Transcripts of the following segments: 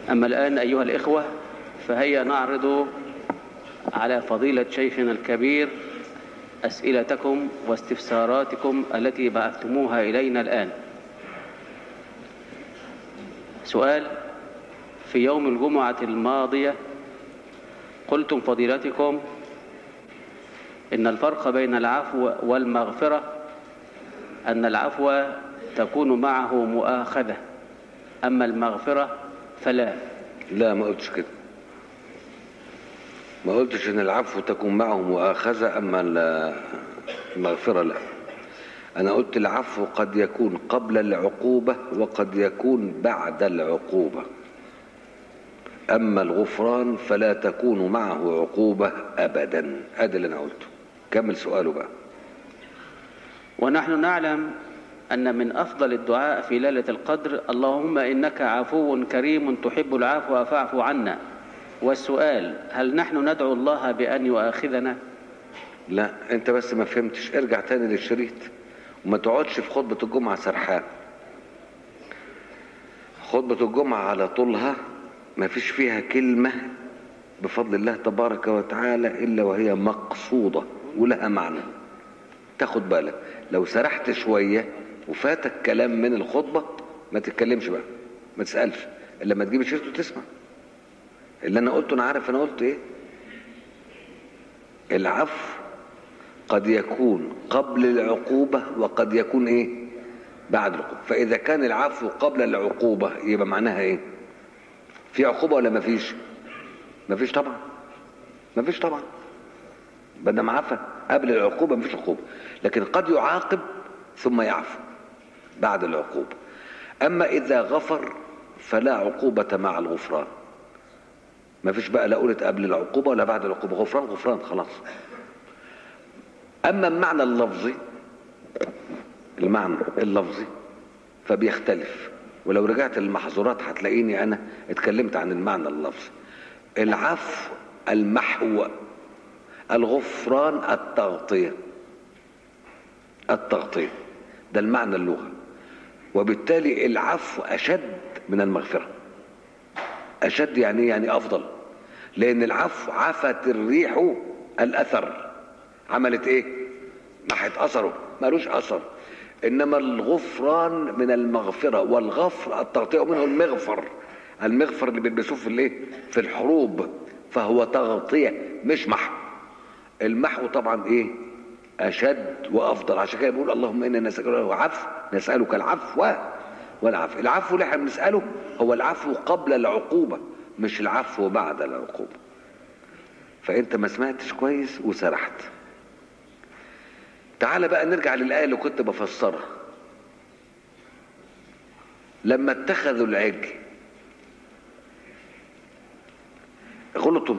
أما الآن أيها الإخوة فهيا نعرض على فضيلة شيخنا الكبير أسئلتكم واستفساراتكم التي بعثتموها إلينا الآن سؤال في يوم الجمعة الماضية قلتم فضيلتكم إن الفرق بين العفو والمغفرة أن العفو تكون معه مؤاخذة أما المغفرة فلا لا ما قلتش كده ما قلتش ان العفو تكون معه مؤاخذة اما المغفرة لا انا قلت العفو قد يكون قبل العقوبة وقد يكون بعد العقوبة اما الغفران فلا تكون معه عقوبة ابدا هذا اللي انا قلته كمل سؤاله بقى ونحن نعلم أن من أفضل الدعاء في ليلة القدر اللهم إنك عفو كريم تحب العفو فاعف عنا والسؤال هل نحن ندعو الله بأن يؤاخذنا لا انت بس ما فهمتش ارجع تاني للشريط وما تقعدش في خطبة الجمعة سرحان خطبة الجمعة على طولها ما فيش فيها كلمة بفضل الله تبارك وتعالى إلا وهي مقصودة ولها معنى تاخد بالك لو سرحت شوية وفاتك كلام من الخطبة ما تتكلمش بقى ما تسألش إلا ما تجيب الشريط وتسمع اللي أنا قلته أنا عارف أنا قلت إيه العفو قد يكون قبل العقوبة وقد يكون إيه بعد العقوبة فإذا كان العفو قبل العقوبة يبقى معناها إيه في عقوبة ولا ما فيش ما فيش طبعا ما فيش طبعا بدل ما عفى قبل العقوبة ما فيش عقوبة لكن قد يعاقب ثم يعفو بعد العقوبة أما إذا غفر فلا عقوبة مع الغفران ما فيش بقى لا قلت قبل العقوبة ولا بعد العقوبة غفران غفران خلاص أما المعنى اللفظي المعنى اللفظي فبيختلف ولو رجعت للمحظورات هتلاقيني أنا اتكلمت عن المعنى اللفظي العفو المحو الغفران التغطية التغطية ده المعنى اللغة وبالتالي العفو أشد من المغفرة أشد يعني يعني أفضل لأن العفو عفت الريح الأثر عملت إيه؟ محت أثره مالوش أثر إنما الغفران من المغفرة والغفر التغطية منه المغفر المغفر اللي بيلبسوه في الايه؟ في الحروب فهو تغطية مش محو المحو طبعا ايه؟ اشد وافضل عشان كده بيقول اللهم انا نسالك العفو نسالك العفو والعفو العفو اللي احنا بنساله هو العفو قبل العقوبه مش العفو بعد العقوبه فانت ما سمعتش كويس وسرحت تعال بقى نرجع للايه اللي كنت بفسرها لما اتخذوا العجل غلطوا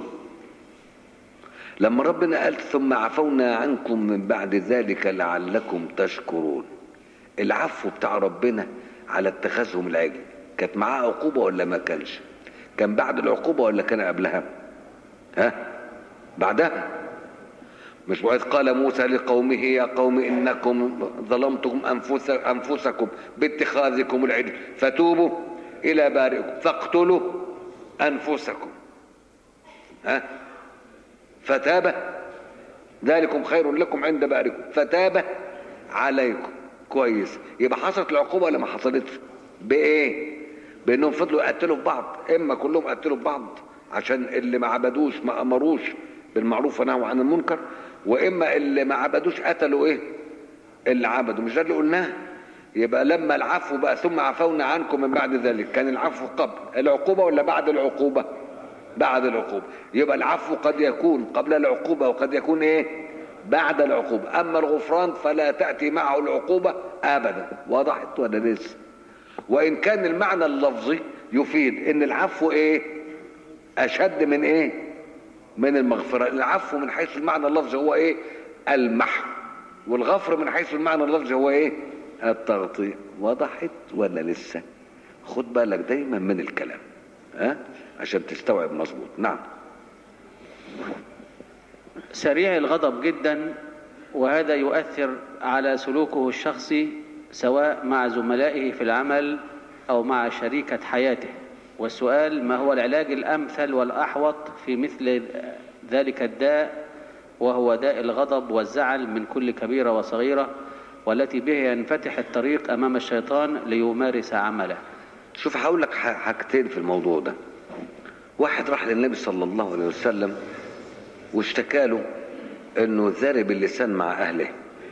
لما ربنا قال ثم عفونا عنكم من بعد ذلك لعلكم تشكرون العفو بتاع ربنا على اتخاذهم العجل كانت معاه عقوبة ولا ما كانش كان بعد العقوبة ولا كان قبلها ها بعدها مش وإذ قال موسى لقومه يا قوم إنكم ظلمتم أنفس أنفسكم باتخاذكم العجل فتوبوا إلى بارئكم فاقتلوا أنفسكم ها فتاب ذلكم خير لكم عند بارئكم فتاب عليكم كويس يبقى حصلت العقوبه ولا ما حصلتش بايه بانهم فضلوا يقتلوا في بعض اما كلهم قتلوا في بعض عشان اللي ما عبدوش ما امروش بالمعروف ونهوا عن المنكر واما اللي ما عبدوش قتلوا ايه اللي عبدوا مش ده اللي قلناه يبقى لما العفو بقى ثم عفونا عنكم من بعد ذلك كان العفو قبل العقوبه ولا بعد العقوبه بعد العقوبة يبقى العفو قد يكون قبل العقوبة وقد يكون ايه بعد العقوبة اما الغفران فلا تأتي معه العقوبة ابدا وضحت ولا لسه وان كان المعنى اللفظي يفيد ان العفو ايه اشد من ايه من المغفرة العفو من حيث المعنى اللفظي هو ايه المحو والغفر من حيث المعنى اللفظي هو ايه التغطية وضحت ولا لسه خد بالك دايما من الكلام ها عشان تستوعب مظبوط نعم سريع الغضب جدا وهذا يؤثر على سلوكه الشخصي سواء مع زملائه في العمل أو مع شريكة حياته والسؤال ما هو العلاج الأمثل والأحوط في مثل ذلك الداء وهو داء الغضب والزعل من كل كبيرة وصغيرة والتي به ينفتح الطريق أمام الشيطان ليمارس عمله شوف هقول لك ح- حاجتين في الموضوع ده واحد راح للنبي صلى الله عليه وسلم واشتكى له انه ذارب اللسان مع اهله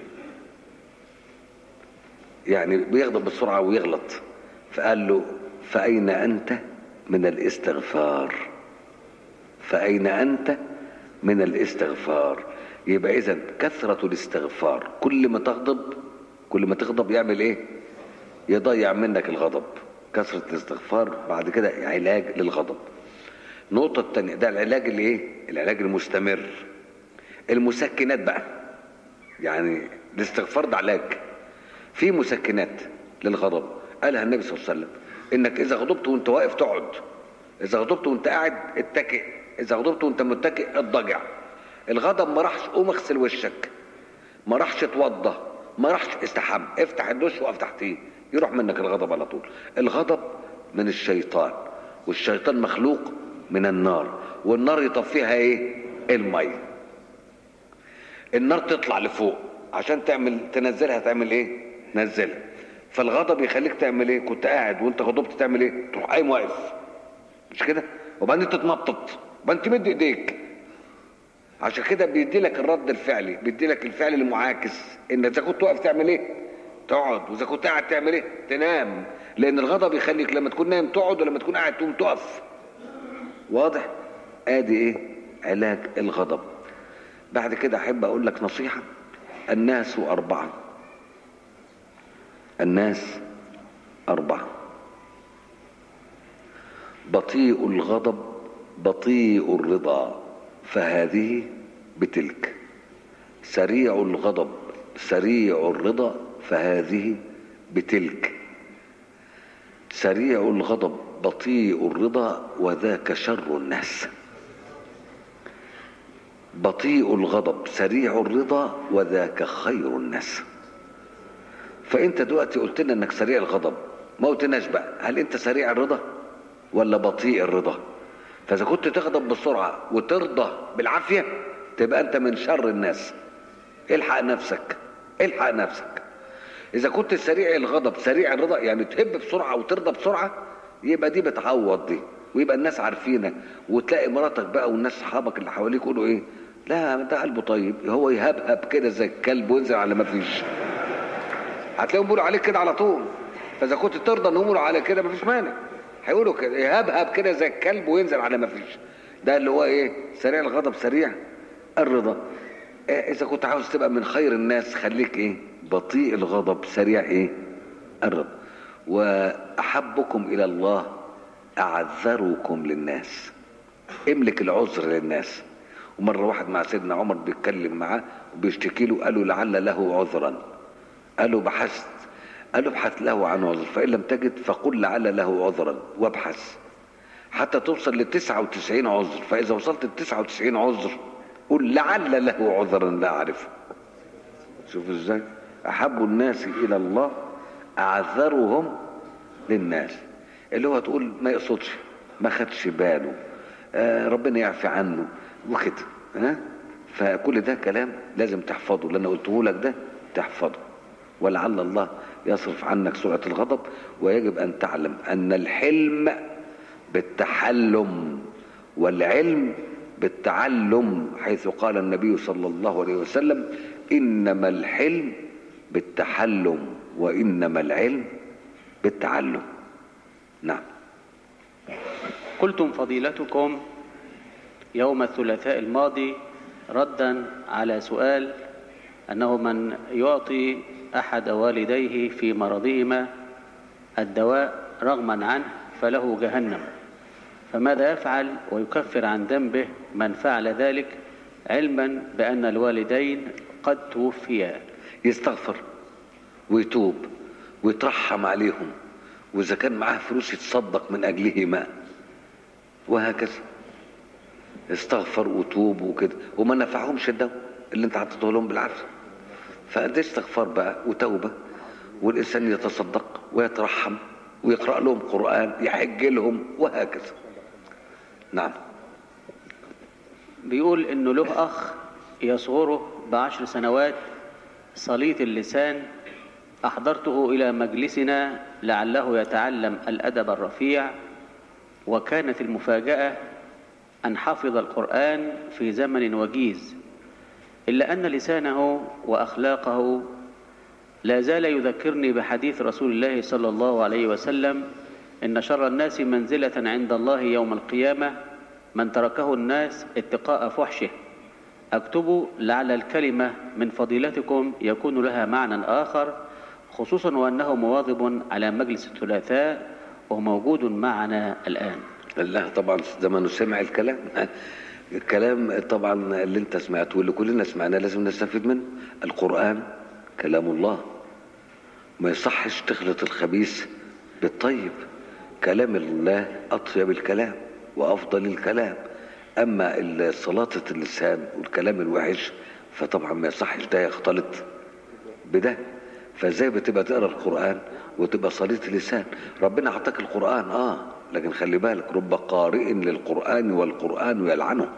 يعني بيغضب بسرعه ويغلط فقال له فاين انت من الاستغفار فاين انت من الاستغفار يبقى اذا كثره الاستغفار كل ما تغضب كل ما تغضب يعمل ايه يضيع منك الغضب كثرة الاستغفار بعد كده علاج للغضب النقطة التانية ده العلاج الايه العلاج المستمر المسكنات بقى يعني الاستغفار ده علاج في مسكنات للغضب قالها النبي صلى الله عليه وسلم انك اذا غضبت وانت واقف تقعد اذا غضبت وانت قاعد اتكئ اذا غضبت وانت متكئ اضجع الغضب ما راحش قوم اغسل وشك ما راحش اتوضى ما راحش استحم افتح الدش واقف تحتيه يروح منك الغضب على طول الغضب من الشيطان والشيطان مخلوق من النار والنار يطفيها ايه الميه النار تطلع لفوق عشان تعمل تنزلها تعمل ايه نزلها فالغضب يخليك تعمل ايه كنت قاعد وانت غضبت تعمل ايه تروح قايم واقف مش كده وبعدين تتنطط وبعدين تمد ايديك عشان كده بيدي لك الرد الفعلي بيدي لك الفعل المعاكس ان اذا كنت واقف تعمل ايه تقعد واذا كنت قاعد تعمل ايه تنام لان الغضب يخليك لما تكون نايم تقعد ولما تكون قاعد تقوم تقف واضح ادي ايه علاج الغضب بعد كده احب اقول لك نصيحه الناس اربعه الناس اربعه بطيء الغضب بطيء الرضا فهذه بتلك سريع الغضب سريع الرضا فهذه بتلك سريع الغضب بطيء الرضا وذاك شر الناس بطيء الغضب سريع الرضا وذاك خير الناس فانت دلوقتي قلت لنا انك سريع الغضب ما قلتناش بقى هل انت سريع الرضا ولا بطيء الرضا فاذا كنت تغضب بسرعه وترضى بالعافيه تبقى انت من شر الناس الحق نفسك الحق نفسك اذا كنت سريع الغضب سريع الرضا يعني تهب بسرعه وترضى بسرعه يبقى دي بتعوض دي ويبقى الناس عارفينك وتلاقي مراتك بقى والناس صحابك اللي حواليك يقولوا ايه لا ده قلبه طيب هو يهبهب كده زي الكلب وينزل على ما فيش هتلاقيهم بيقولوا عليك كده على طول فاذا كنت ترضى انهم يقولوا عليك كده مفيش مانع هيقولوا كده يهبهب كده زي الكلب وينزل على ما فيش ده اللي هو ايه سريع الغضب سريع الرضا إيه اذا كنت عاوز تبقى من خير الناس خليك ايه بطيء الغضب سريع ايه الرضا واحبكم الى الله اعذركم للناس املك العذر للناس ومره واحد مع سيدنا عمر بيتكلم معاه وبيشتكي له قالوا لعل له عذرا قالوا بحثت قال له ابحث له عن عذر فإن لم تجد فقل لعل له عذرا وابحث حتى توصل ل 99 عذر فإذا وصلت ل 99 عذر قل لعل له عذرا لا أعرفه شوف ازاي أحب الناس إلى الله أعذرهم للناس اللي هو تقول ما يقصدش ما خدش باله آه ربنا يعفي عنه وكده ها فكل ده كلام لازم تحفظه اللي انا قلته لك ده تحفظه ولعل الله يصرف عنك سرعة الغضب ويجب أن تعلم أن الحلم بالتحلم والعلم بالتعلم حيث قال النبي صلى الله عليه وسلم إنما الحلم بالتحلم وإنما العلم بالتعلم نعم قلتم فضيلتكم يوم الثلاثاء الماضي ردا على سؤال أنه من يعطي أحد والديه في مرضهما الدواء رغما عنه فله جهنم فماذا يفعل ويكفر عن ذنبه من فعل ذلك علما بأن الوالدين قد توفيا يستغفر ويتوب ويترحم عليهم وإذا كان معاه فلوس يتصدق من أجلهما وهكذا استغفر وتوب وكده وما نفعهمش الدواء اللي انت حطيته لهم بالعافيه فده استغفار بقى وتوبه والانسان يتصدق ويترحم ويقرأ لهم قرآن يحج لهم وهكذا نعم بيقول انه له اخ يصغره بعشر سنوات صليت اللسان احضرته الى مجلسنا لعله يتعلم الادب الرفيع وكانت المفاجاه ان حفظ القران في زمن وجيز الا ان لسانه واخلاقه لا زال يذكرني بحديث رسول الله صلى الله عليه وسلم ان شر الناس منزله عند الله يوم القيامه من تركه الناس اتقاء فحشه اكتب لعل الكلمه من فضيلتكم يكون لها معنى اخر خصوصا وانه مواظب على مجلس الثلاثاء وهو موجود معنا الان الله طبعا زمانه سمع الكلام الكلام طبعا اللي انت سمعته واللي كلنا سمعناه لازم نستفيد منه القرآن كلام الله ما يصحش تخلط الخبيث بالطيب كلام الله أطيب الكلام وأفضل الكلام أما سلاطة اللسان والكلام الوحش فطبعا ما يصحش ده يختلط بده فازاي بتبقى تقرا القرآن وتبقى صليت لسان ربنا أعطاك القرآن آه لكن خلي بالك رب قارئ للقرآن والقرآن يلعنه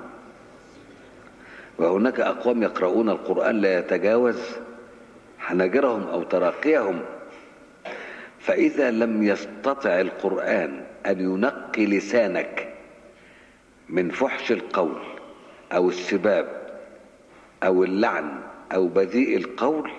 وهناك أقوام يقرؤون القرآن لا يتجاوز حناجرهم أو تراقيهم فإذا لم يستطع القرآن أن ينقي لسانك من فحش القول أو السباب أو اللعن أو بذيء القول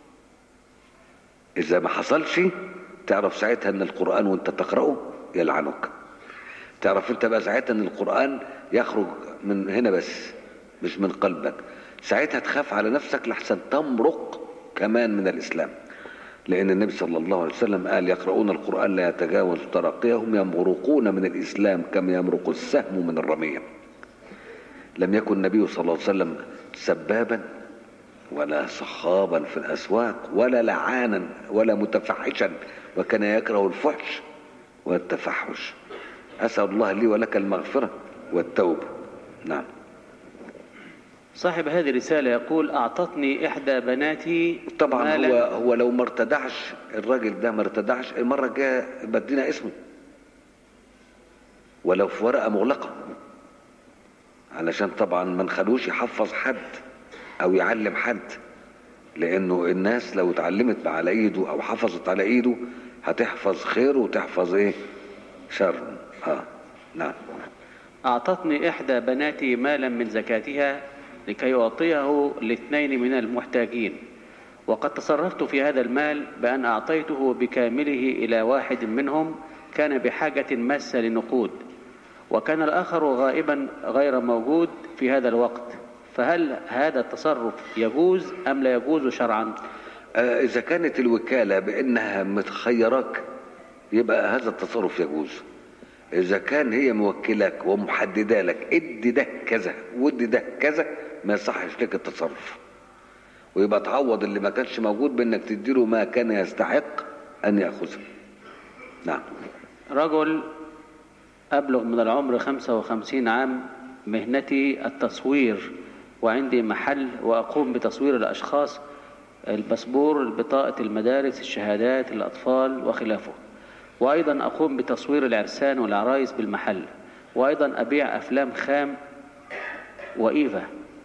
إذا ما حصلش تعرف ساعتها أن القرآن وأنت تقرأه يلعنك تعرف أنت بقى ساعتها أن القرآن يخرج من هنا بس مش من قلبك ساعتها تخاف على نفسك لحسن تمرق كمان من الإسلام لأن النبي صلى الله عليه وسلم قال يقرؤون القرآن لا يتجاوز ترقيهم يمرقون من الإسلام كما يمرق السهم من الرمية لم يكن النبي صلى الله عليه وسلم سبابا ولا صخابا في الأسواق ولا لعانا ولا متفحشا وكان يكره الفحش والتفحش أسأل الله لي ولك المغفرة والتوبة نعم صاحب هذه الرسالة يقول أعطتني إحدى بناتي طبعا مالا هو هو لو ما ارتدعش الراجل ده ما ارتدعش المرة الجاية بدينا اسمه ولو في ورقة مغلقة علشان طبعا ما نخلوش يحفظ حد أو يعلم حد لأنه الناس لو اتعلمت على إيده أو حفظت على إيده هتحفظ خير وتحفظ إيه شر آه نعم أعطتني إحدى بناتي مالا من زكاتها لكي أعطيه لاثنين من المحتاجين وقد تصرفت في هذا المال بأن أعطيته بكامله إلى واحد منهم كان بحاجة ماسة لنقود وكان الآخر غائبا غير موجود في هذا الوقت فهل هذا التصرف يجوز أم لا يجوز شرعا آه، إذا كانت الوكالة بأنها متخيرك يبقى هذا التصرف يجوز إذا كان هي موكلك ومحددة لك ادي ده كذا وادي ده كذا ما يصحش لك التصرف ويبقى تعوض اللي ما كانش موجود بأنك تديله ما كان يستحق أن يأخذه نعم رجل أبلغ من العمر 55 عام مهنتي التصوير وعندي محل وأقوم بتصوير الأشخاص الباسبور البطاقة المدارس الشهادات الأطفال وخلافه وأيضا أقوم بتصوير العرسان والعرايس بالمحل وأيضا أبيع أفلام خام وإيفا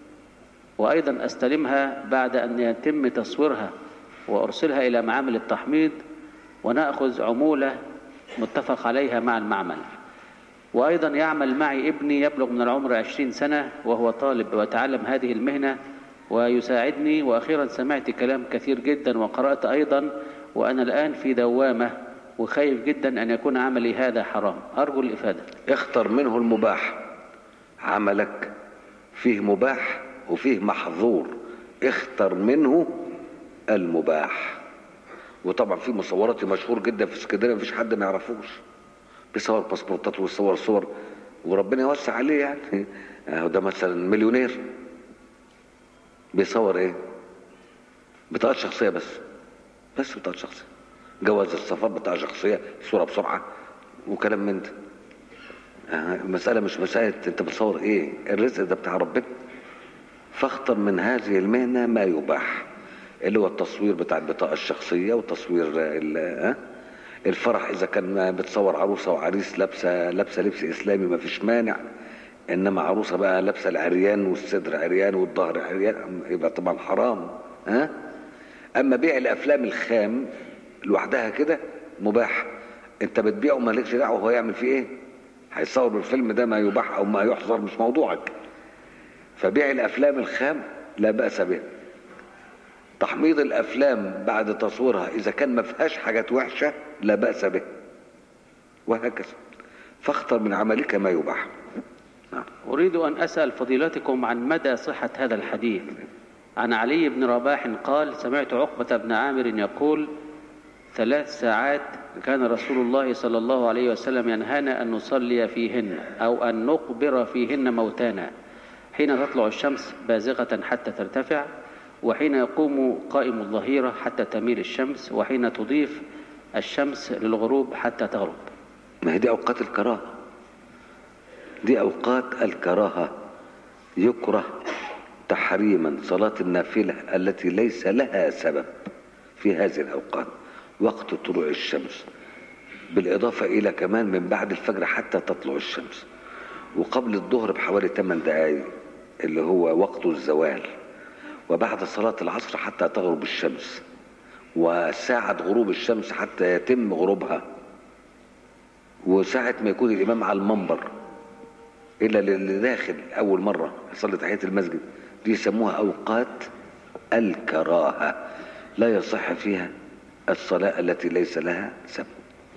وأيضا أستلمها بعد أن يتم تصويرها وأرسلها إلى معامل التحميض ونأخذ عمولة متفق عليها مع المعمل وأيضا يعمل معي ابني يبلغ من العمر عشرين سنة وهو طالب ويتعلم هذه المهنة ويساعدني وأخيرا سمعت كلام كثير جدا وقرأت أيضا وأنا الآن في دوامة وخايف جدا أن يكون عملي هذا حرام أرجو الإفادة اختر منه المباح عملك فيه مباح وفيه محظور اختر منه المباح وطبعا في مصوراتي مشهور جدا في اسكندريه مفيش حد ما يعرفوش بيصور باسبورتات ويصور صور وربنا يوسع عليه يعني اهو ده مثلا مليونير بيصور ايه بطاقات شخصيه بس بس بطاقات شخصيه جواز السفر بطاقه شخصيه صوره بسرعه وكلام من ده آه، المساله مش مساله انت بتصور ايه الرزق ده بتاع ربنا فاختر من هذه المهنه ما يباح اللي هو التصوير بتاع البطاقه الشخصيه وتصوير ال- ها الفرح اذا كان بتصور عروسه وعريس لابسه لابسه لبس اسلامي ما فيش مانع انما عروسه بقى لابسه العريان والصدر عريان والظهر عريان يبقى طبعا حرام ها اما بيع الافلام الخام لوحدها كده مباح انت بتبيعه مالكش دعوه هو يعمل فيه ايه هيصور بالفيلم ده ما يباح او ما يحظر مش موضوعك فبيع الافلام الخام لا باس به تحميض الافلام بعد تصويرها اذا كان ما فيهاش حاجات وحشه لا باس به وهكذا فاختر من عملك ما يباح نعم. أريد أن أسأل فضيلتكم عن مدى صحة هذا الحديث عن علي بن رباح قال سمعت عقبة بن عامر يقول ثلاث ساعات كان رسول الله صلى الله عليه وسلم ينهانا أن نصلي فيهن أو أن نقبر فيهن موتانا حين تطلع الشمس بازغة حتى ترتفع وحين يقوم قائم الظهيرة حتى تميل الشمس وحين تضيف الشمس للغروب حتى تغرب ما هي دي اوقات الكراهه دي اوقات الكراهه يكره تحريما صلاه النافله التي ليس لها سبب في هذه الاوقات وقت طلوع الشمس بالاضافه الى كمان من بعد الفجر حتى تطلع الشمس وقبل الظهر بحوالي 8 دقائق اللي هو وقت الزوال وبعد صلاة العصر حتى تغرب الشمس وساعة غروب الشمس حتى يتم غروبها وساعة ما يكون الإمام على المنبر إلا اللي داخل أول مرة يصلي تحية المسجد دي يسموها أوقات الكراهة لا يصح فيها الصلاة التي ليس لها سبب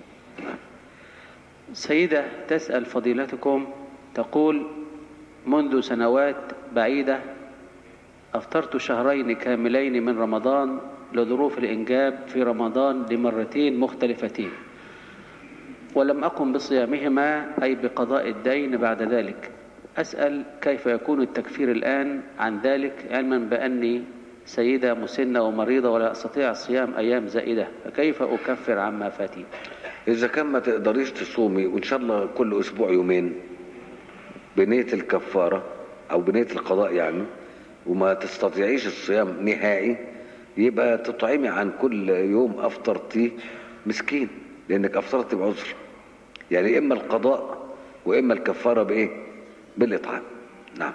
سيدة تسأل فضيلتكم تقول منذ سنوات بعيدة أفطرت شهرين كاملين من رمضان لظروف الإنجاب في رمضان لمرتين مختلفتين ولم أقم بصيامهما أي بقضاء الدين بعد ذلك أسأل كيف يكون التكفير الآن عن ذلك علما بأني سيدة مسنة ومريضة ولا أستطيع الصيام أيام زائدة فكيف أكفر عما فاتي إذا كان ما تقدريش تصومي وإن شاء الله كل أسبوع يومين بنية الكفارة أو بنية القضاء يعني وما تستطيعيش الصيام نهائي يبقى تطعمي عن كل يوم أفطرتي مسكين لأنك أفطرت بعذر يعني إما القضاء وإما الكفارة بإيه بالإطعام نعم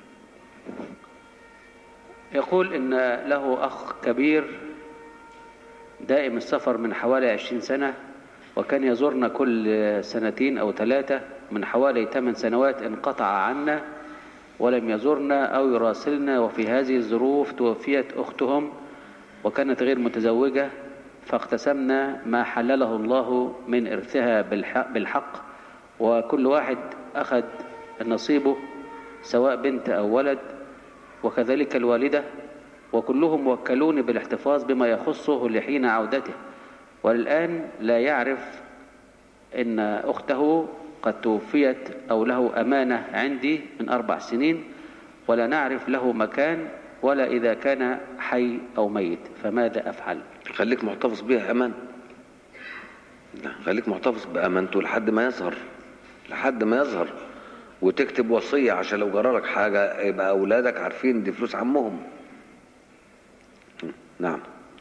يقول إن له أخ كبير دائم السفر من حوالي عشرين سنة وكان يزورنا كل سنتين أو ثلاثة من حوالي ثمان سنوات انقطع عنا ولم يزورنا أو يراسلنا وفي هذه الظروف توفيت أختهم وكانت غير متزوجة فاقتسمنا ما حلله الله من إرثها بالحق, بالحق وكل واحد أخذ نصيبه سواء بنت أو ولد وكذلك الوالدة وكلهم وكلوني بالاحتفاظ بما يخصه لحين عودته والآن لا يعرف إن أخته قد توفيت أو له أمانة عندي من أربع سنين ولا نعرف له مكان ولا إذا كان حي أو ميت فماذا أفعل خليك محتفظ بها أمان خليك محتفظ بأمانته لحد ما يظهر لحد ما يظهر وتكتب وصية عشان لو جرالك حاجة يبقى أولادك عارفين دي فلوس عمهم نعم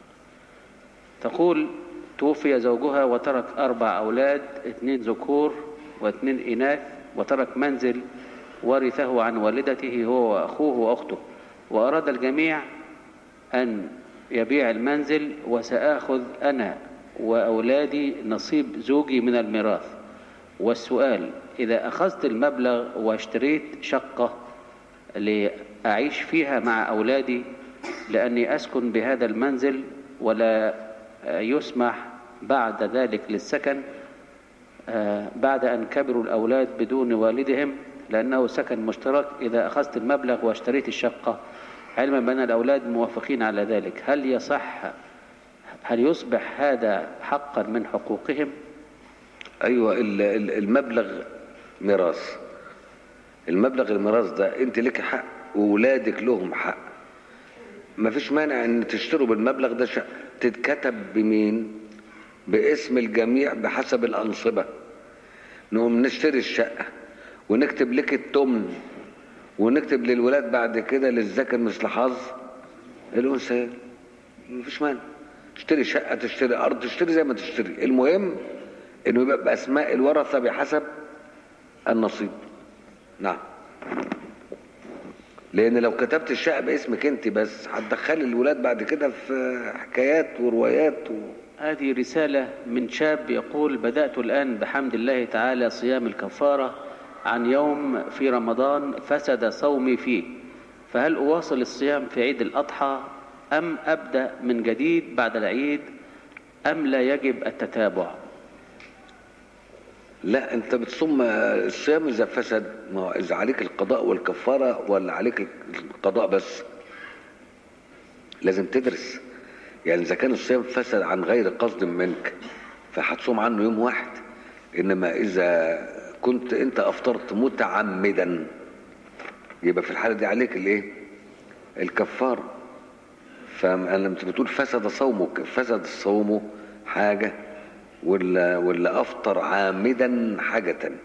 تقول توفي زوجها وترك أربع أولاد اثنين ذكور واثنين إناث وترك منزل ورثه عن والدته هو وأخوه وأخته وأراد الجميع أن يبيع المنزل وسآخذ أنا وأولادي نصيب زوجي من الميراث والسؤال إذا أخذت المبلغ واشتريت شقة لأعيش فيها مع أولادي لأني أسكن بهذا المنزل ولا يسمح بعد ذلك للسكن بعد أن كبروا الأولاد بدون والدهم لأنه سكن مشترك إذا أخذت المبلغ واشتريت الشقة علما بأن الأولاد موافقين على ذلك هل يصح هل يصبح هذا حقا من حقوقهم أيوة المبلغ ميراث المبلغ الميراث ده أنت لك حق وولادك لهم حق ما فيش مانع ان تشتروا بالمبلغ ده شقة تتكتب بمين باسم الجميع بحسب الأنصبة نقوم نشتري الشقة ونكتب لك التمن ونكتب للولاد بعد كده للذكر مثل حظ الأنثيين مفيش مانع تشتري شقة تشتري أرض تشتري زي ما تشتري المهم إنه يبقى بأسماء الورثة بحسب النصيب نعم لأن لو كتبت الشقة باسمك أنت بس هتدخلي الولاد بعد كده في حكايات وروايات و... هذه رسالة من شاب يقول بدأت الآن بحمد الله تعالى صيام الكفارة عن يوم في رمضان فسد صومي فيه فهل أواصل الصيام في عيد الأضحى أم أبدأ من جديد بعد العيد أم لا يجب التتابع لا انت بتصوم الصيام اذا فسد ما هو اذا عليك القضاء والكفاره ولا عليك القضاء بس لازم تدرس يعني اذا كان الصيام فسد عن غير قصد منك فهتصوم عنه يوم واحد انما اذا كنت انت افطرت متعمدا يبقى في الحاله دي عليك الايه الكفاره فلما انت بتقول فسد صومك فسد صومه حاجه ولا ولا افطر عامدا حاجه تانية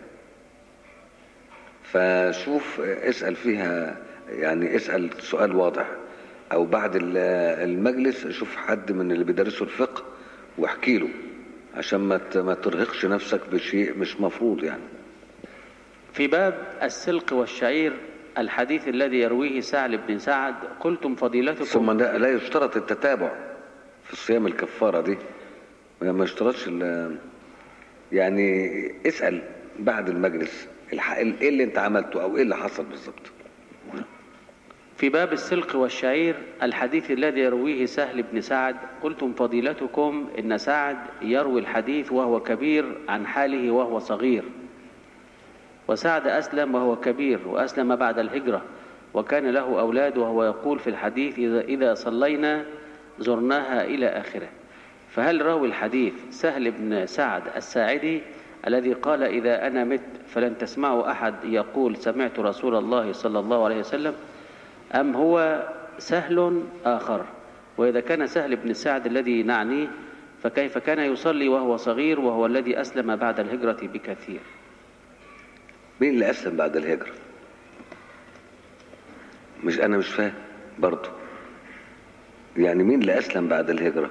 فشوف اسال فيها يعني اسال سؤال واضح او بعد ال- المجلس شوف حد من اللي بيدرسوا الفقه واحكي له عشان ما ت- ما ترهقش نفسك بشيء مش مفروض يعني في باب السلق والشعير الحديث الذي يرويه سعل بن سعد قلتم فضيلتكم ثم لا لا يشترط التتابع في الصيام الكفاره دي ما ما يشترطش ال- يعني اسال بعد المجلس الح- ايه اللي انت عملته او ايه اللي حصل بالظبط في باب السلق والشعير الحديث الذي يرويه سهل بن سعد قلتم فضيلتكم إن سعد يروي الحديث وهو كبير عن حاله وهو صغير وسعد أسلم وهو كبير وأسلم بعد الهجرة وكان له أولاد وهو يقول في الحديث إذا, إذا صلينا زرناها إلى آخره فهل راوي الحديث سهل بن سعد الساعدي الذي قال إذا أنا مت فلن تسمعوا أحد يقول سمعت رسول الله صلى الله عليه وسلم أم هو سهل آخر وإذا كان سهل بن سعد الذي نعنيه فكيف كان يصلي وهو صغير وهو الذي أسلم بعد الهجرة بكثير مين اللي اسلم بعد الهجره مش انا مش فاهم برضه يعني مين اللي اسلم بعد الهجره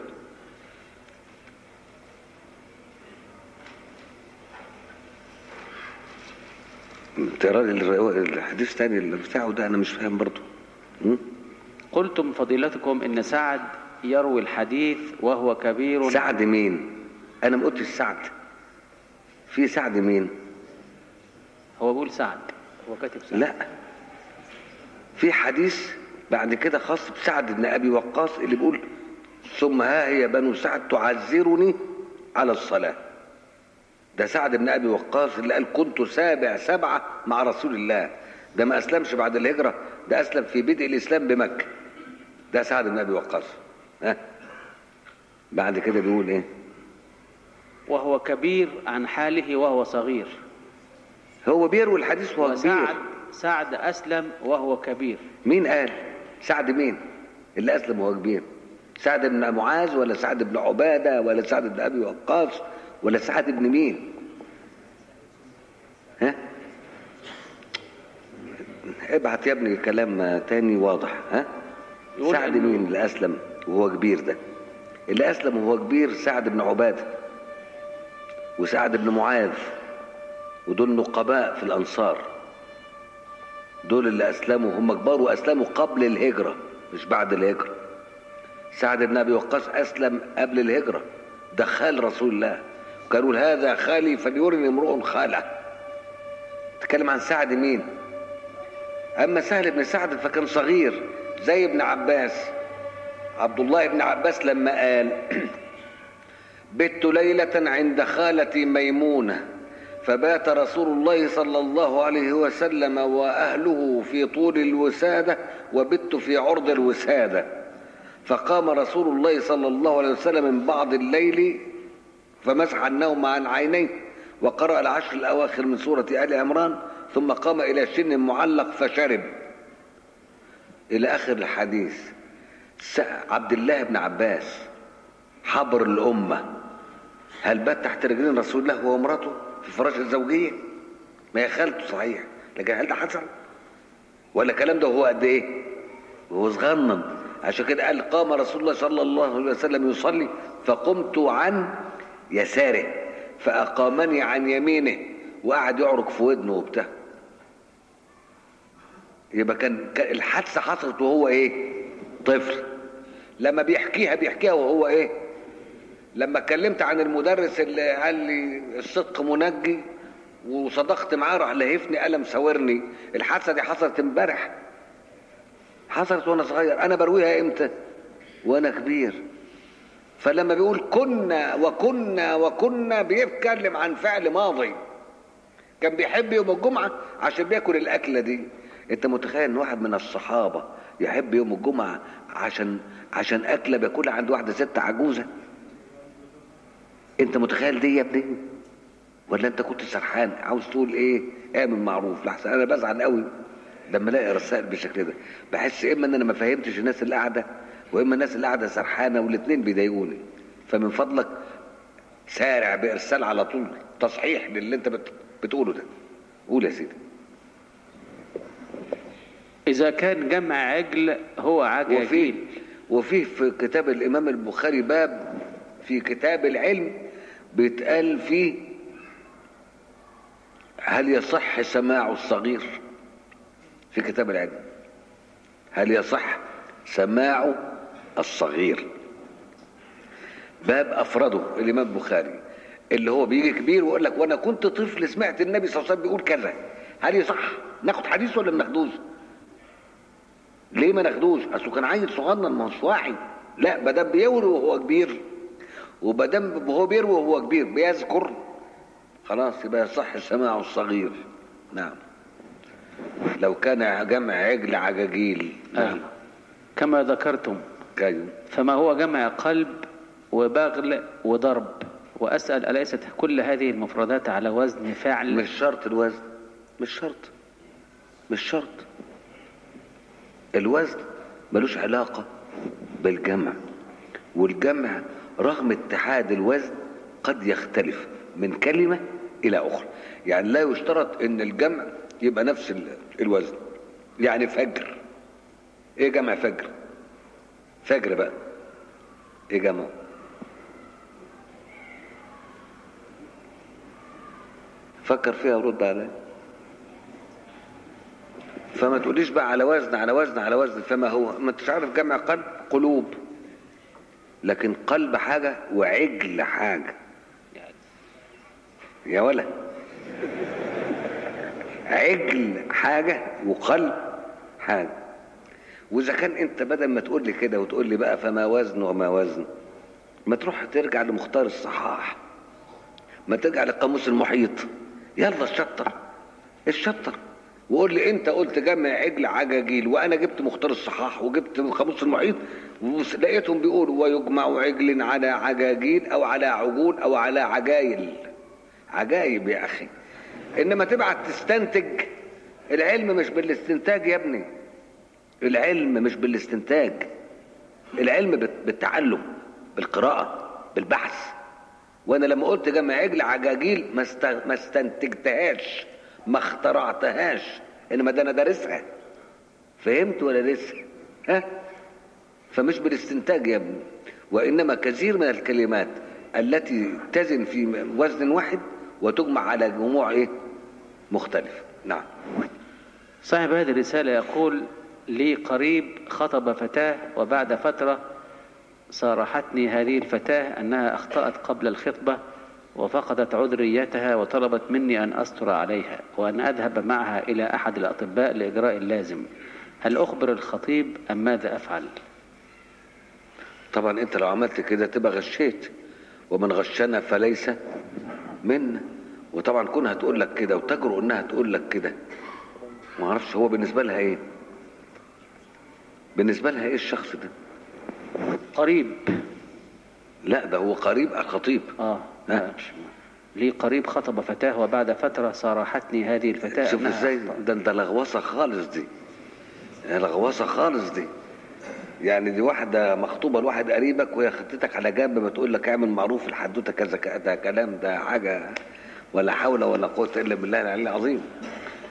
ترى الحديث تاني اللي بتاعه ده انا مش فاهم برضه م? قلتم فضيلتكم إن سعد يروي الحديث وهو كبير سعد مين انا ما قلتش سعد في سعد مين هو بيقول سعد هو كاتب سعد لا في حديث بعد كده خاص بسعد بن ابي وقاص اللي بيقول ثم ها هي بنو سعد تعذرني على الصلاه ده سعد بن ابي وقاص اللي قال كنت سابع سبعه مع رسول الله ده ما اسلمش بعد الهجره ده اسلم في بدء الاسلام بمكه ده سعد بن ابي وقاص ها بعد كده بيقول ايه وهو كبير عن حاله وهو صغير هو بيروي الحديث وهو كبير وسعد سعد أسلم وهو كبير مين قال سعد مين اللي اسلم وهو كبير سعد بن معاذ ولا سعد بن عباده ولا سعد بن ابي وقاص ولا سعد بن مين ها ابعت يا ابني كلام تاني واضح ها يقول سعد إنه- مين اللي اسلم وهو كبير ده اللي اسلم وهو كبير سعد بن عباده وسعد بن معاذ ودول نقباء في الانصار دول اللي اسلموا هم كبار واسلموا قبل الهجره مش بعد الهجره سعد بن ابي وقاص اسلم قبل الهجره ده خال رسول الله قالوا له هذا خالي فليرني امرؤ خاله تكلم عن سعد مين اما سهل بن سعد فكان صغير زي ابن عباس عبد الله بن عباس لما قال بت ليله عند خالتي ميمونه فبات رسول الله صلى الله عليه وسلم واهله في طول الوساده وبت في عرض الوساده فقام رسول الله صلى الله عليه وسلم من بعض الليل فمسح النوم عن عينيه وقرأ العشر الأواخر من سورة آل عمران ثم قام إلى شن معلق فشرب إلى آخر الحديث س- عبد الله بن عباس حبر الأمة هل بات تحت رجلين رسول الله هو ومراته في فراش الزوجية ما هي خالته صحيح لكن هل ده حصل ولا الكلام ده هو قد ايه وهو صغنن عشان كده قال قام رسول الله صلى الله عليه وسلم يصلي فقمت عن يساره فأقامني عن يمينه وقعد يعرق في ودنه وبتاع يبقى كان كان الحادثة حصلت وهو ايه طفل لما بيحكيها بيحكيها وهو ايه لما اتكلمت عن المدرس اللي قال لي الصدق منجي وصدقت معاه راح لهفني قلم ساورني الحادثه دي حصلت امبارح حصلت وانا صغير انا برويها امتى وانا كبير فلما بيقول كنا وكنا وكنا بيتكلم عن فعل ماضي كان بيحب يوم الجمعه عشان بياكل الاكله دي انت متخيل ان واحد من الصحابه يحب يوم الجمعه عشان عشان اكله بياكلها عند واحده ست عجوزه انت متخيل دي يا ابني ولا انت كنت سرحان عاوز تقول ايه اعمل معروف لحسن انا بزعل قوي لما الاقي رسائل بالشكل ده بحس اما ان انا ما فهمتش الناس اللي قاعده واما الناس اللي قاعده سرحانه والاثنين بيضايقوني فمن فضلك سارع بارسال على طول تصحيح للي انت بت... بتقوله ده قول يا سيدي إذا كان جمع عجل هو وفي عجاجيل وفي في كتاب الامام البخاري باب في كتاب العلم بيتقال فيه هل يصح سماع الصغير في كتاب العلم هل يصح سماع الصغير باب افرده الامام البخاري اللي هو بيجي كبير ويقول لك وانا كنت طفل سمعت النبي صلى الله عليه وسلم بيقول كذا هل يصح ناخد حديث ولا ما ناخدوش ليه ما ناخدوش اصله كان عيل صغنن ما هوش واعي لا ما دام بيروي وهو كبير وما دام هو بيروي وهو كبير بيذكر خلاص يبقى يصح سماع الصغير نعم لو كان جمع عجل عجاجيل نعم آه. كما ذكرتم أيوه. فما هو جمع قلب وبغل وضرب وأسأل أليست كل هذه المفردات على وزن فعل مش شرط الوزن مش شرط مش شرط الوزن ملوش علاقة بالجمع والجمع رغم اتحاد الوزن قد يختلف من كلمة إلى أخرى يعني لا يشترط إن الجمع يبقى نفس ال- الوزن يعني فجر إيه جمع فجر فجر بقى إيه جمع فكر فيها ورد عليا فما تقوليش بقى على وزن على وزن على وزن فما هو ما انتش عارف جمع قلب قلوب لكن قلب حاجة وعجل حاجة يا ولا عجل حاجة وقلب حاجة وإذا كان أنت بدل ما تقول لي كده وتقول لي بقى فما وزن وما وزن ما تروح ترجع لمختار الصحاح ما ترجع للقاموس المحيط يلا الشطر الشطر وقول لي انت قلت جمع عجل عجاجيل وانا جبت مختار الصحاح وجبت قاموس المحيط لقيتهم بيقولوا ويجمع عجل على عجاجيل او على عجول او على عجايل عجايب يا اخي انما تبعت تستنتج العلم مش بالاستنتاج يا ابني العلم مش بالاستنتاج العلم بال- بالتعلم بالقراءة بالبحث وانا لما قلت جمع عجل عجاجيل ما است- ما استنتجتهاش ما اخترعتهاش انما ده انا دارسها فهمت ولا لسه ها فمش بالاستنتاج يا ابني وانما كثير من الكلمات التي تزن في وزن واحد وتجمع على جموع ايه مختلف نعم صاحب هذه الرسالة يقول لي قريب خطب فتاة وبعد فترة صارحتني هذه الفتاة أنها أخطأت قبل الخطبة وفقدت عذريتها وطلبت مني أن أستر عليها وأن أذهب معها إلى أحد الأطباء لإجراء اللازم هل أخبر الخطيب أم ماذا أفعل طبعا انت لو عملت كده تبقى غشيت ومن غشنا فليس منا وطبعا كونها تقول لك كده وتجرؤ انها تقول لك كده ما اعرفش هو بالنسبه لها ايه بالنسبه لها ايه الشخص ده قريب لا ده هو قريب الخطيب آه ها؟ لا مش لي قريب خطب فتاة وبعد فترة صارحتني هذه الفتاة شوف أنها ازاي أخطأت. ده ده لغوصه خالص دي لغوصه خالص دي يعني دي واحده مخطوبه لواحد قريبك وهي خدتك على جنب بتقول لك اعمل معروف الحدوته كذا كذا ده كلام ده حاجه ولا حول ولا قوه الا بالله العلي العظيم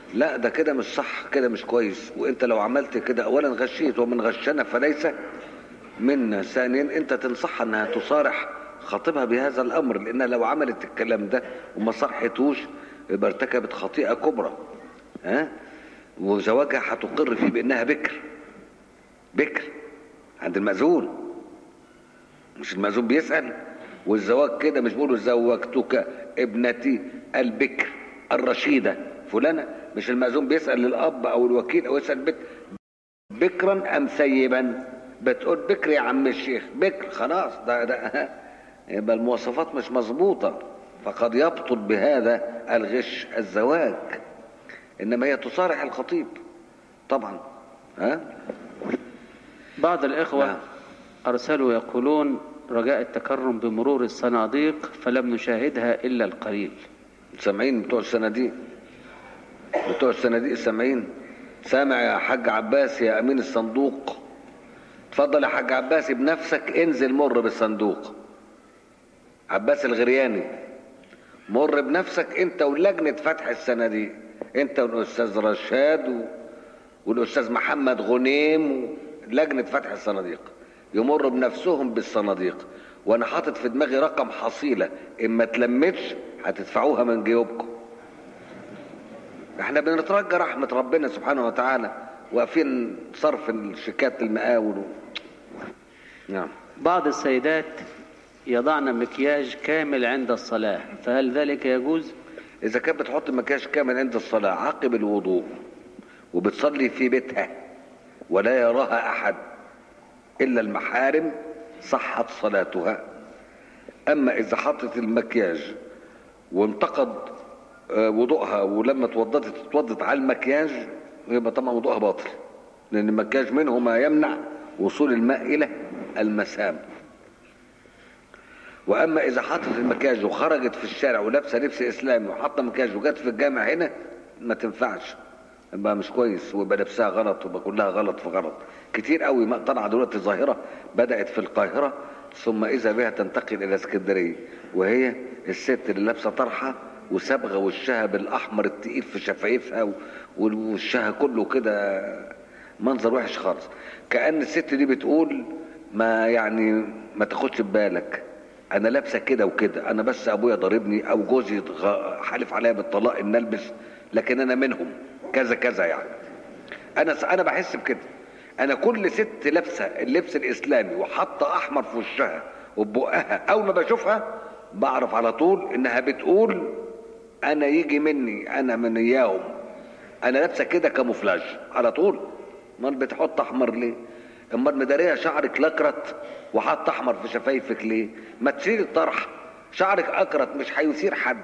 لا ده كده مش صح كده مش كويس وانت لو عملت كده اولا غشيت ومن غشنا فليس منا ثانيا انت تنصحها انها تصارح خطيبها بهذا الامر لانها لو عملت الكلام ده وما صرحتوش يبقى ارتكبت خطيئه كبرى ها وزواجها هتقر فيه بانها بكر بكر عند المأذون مش المأذون بيسأل والزواج كده مش بيقولوا زوجتك ابنتي البكر الرشيدة فلانة مش المأذون بيسأل للأب أو الوكيل أو يسأل بك بكرا أم ثيبا بتقول بكر يا عم الشيخ بكر خلاص ده ده يبقى المواصفات مش مظبوطة فقد يبطل بهذا الغش الزواج إنما هي تصارح الخطيب طبعا ها بعض الإخوة نعم. أرسلوا يقولون رجاء التكرم بمرور الصناديق فلم نشاهدها إلا القليل سامعين بتوع الصناديق بتوع الصناديق سامعين سامع يا حاج عباس يا امين الصندوق اتفضل يا حاج عباس بنفسك انزل مر بالصندوق عباس الغرياني مر بنفسك انت ولجنة فتح الصناديق انت والاستاذ رشاد و... والاستاذ محمد غنيم لجنة فتح الصناديق يمر بنفسهم بالصناديق وانا حاطط في دماغي رقم حصيلة ان ما تلمتش هتدفعوها من جيوبكم احنا بنترجى رحمة ربنا سبحانه وتعالى واقفين صرف الشيكات المقاول و... نعم بعض السيدات يضعن مكياج كامل عند الصلاة فهل ذلك يجوز؟ اذا كانت بتحط مكياج كامل عند الصلاة عقب الوضوء وبتصلي في بيتها ولا يراها احد الا المحارم صحت صلاتها اما اذا حطت المكياج وانتقد آه، وضوءها ولما اتوضت اتوضت على المكياج يبقى طبعا وضوءها باطل لان المكياج منه ما يمنع وصول الماء الى المسام واما اذا حطت المكياج وخرجت في الشارع ولابسه لبس اسلامي وحاطه مكياج وجت في الجامع هنا ما تنفعش يبقى مش كويس ويبقى لبسها غلط ويبقى كلها غلط في غلط كتير قوي ما طلع دلوقتي ظاهره بدات في القاهره ثم اذا بها تنتقل الى اسكندريه وهي الست اللي لابسه طرحه وصبغه وشها بالاحمر التقيل في شفايفها و- ووشها كله كده منظر وحش خالص كأن الست دي بتقول ما يعني ما تاخدش ببالك انا لابسه كده وكده انا بس ابويا ضاربني او جوزي غ- حالف عليا بالطلاق ان البس لكن انا منهم كذا كذا يعني انا انا بحس بكده انا كل ست لابسه اللبس الاسلامي وحاطه احمر في وشها وبقها اول ما بشوفها بعرف على طول انها بتقول انا يجي مني انا من اياهم انا لابسه كده كاموفلاج على طول امال بتحط احمر ليه امال مداريه شعرك لكرت وحاطه احمر في شفايفك ليه ما تشيل الطرح شعرك اكرت مش هيثير حد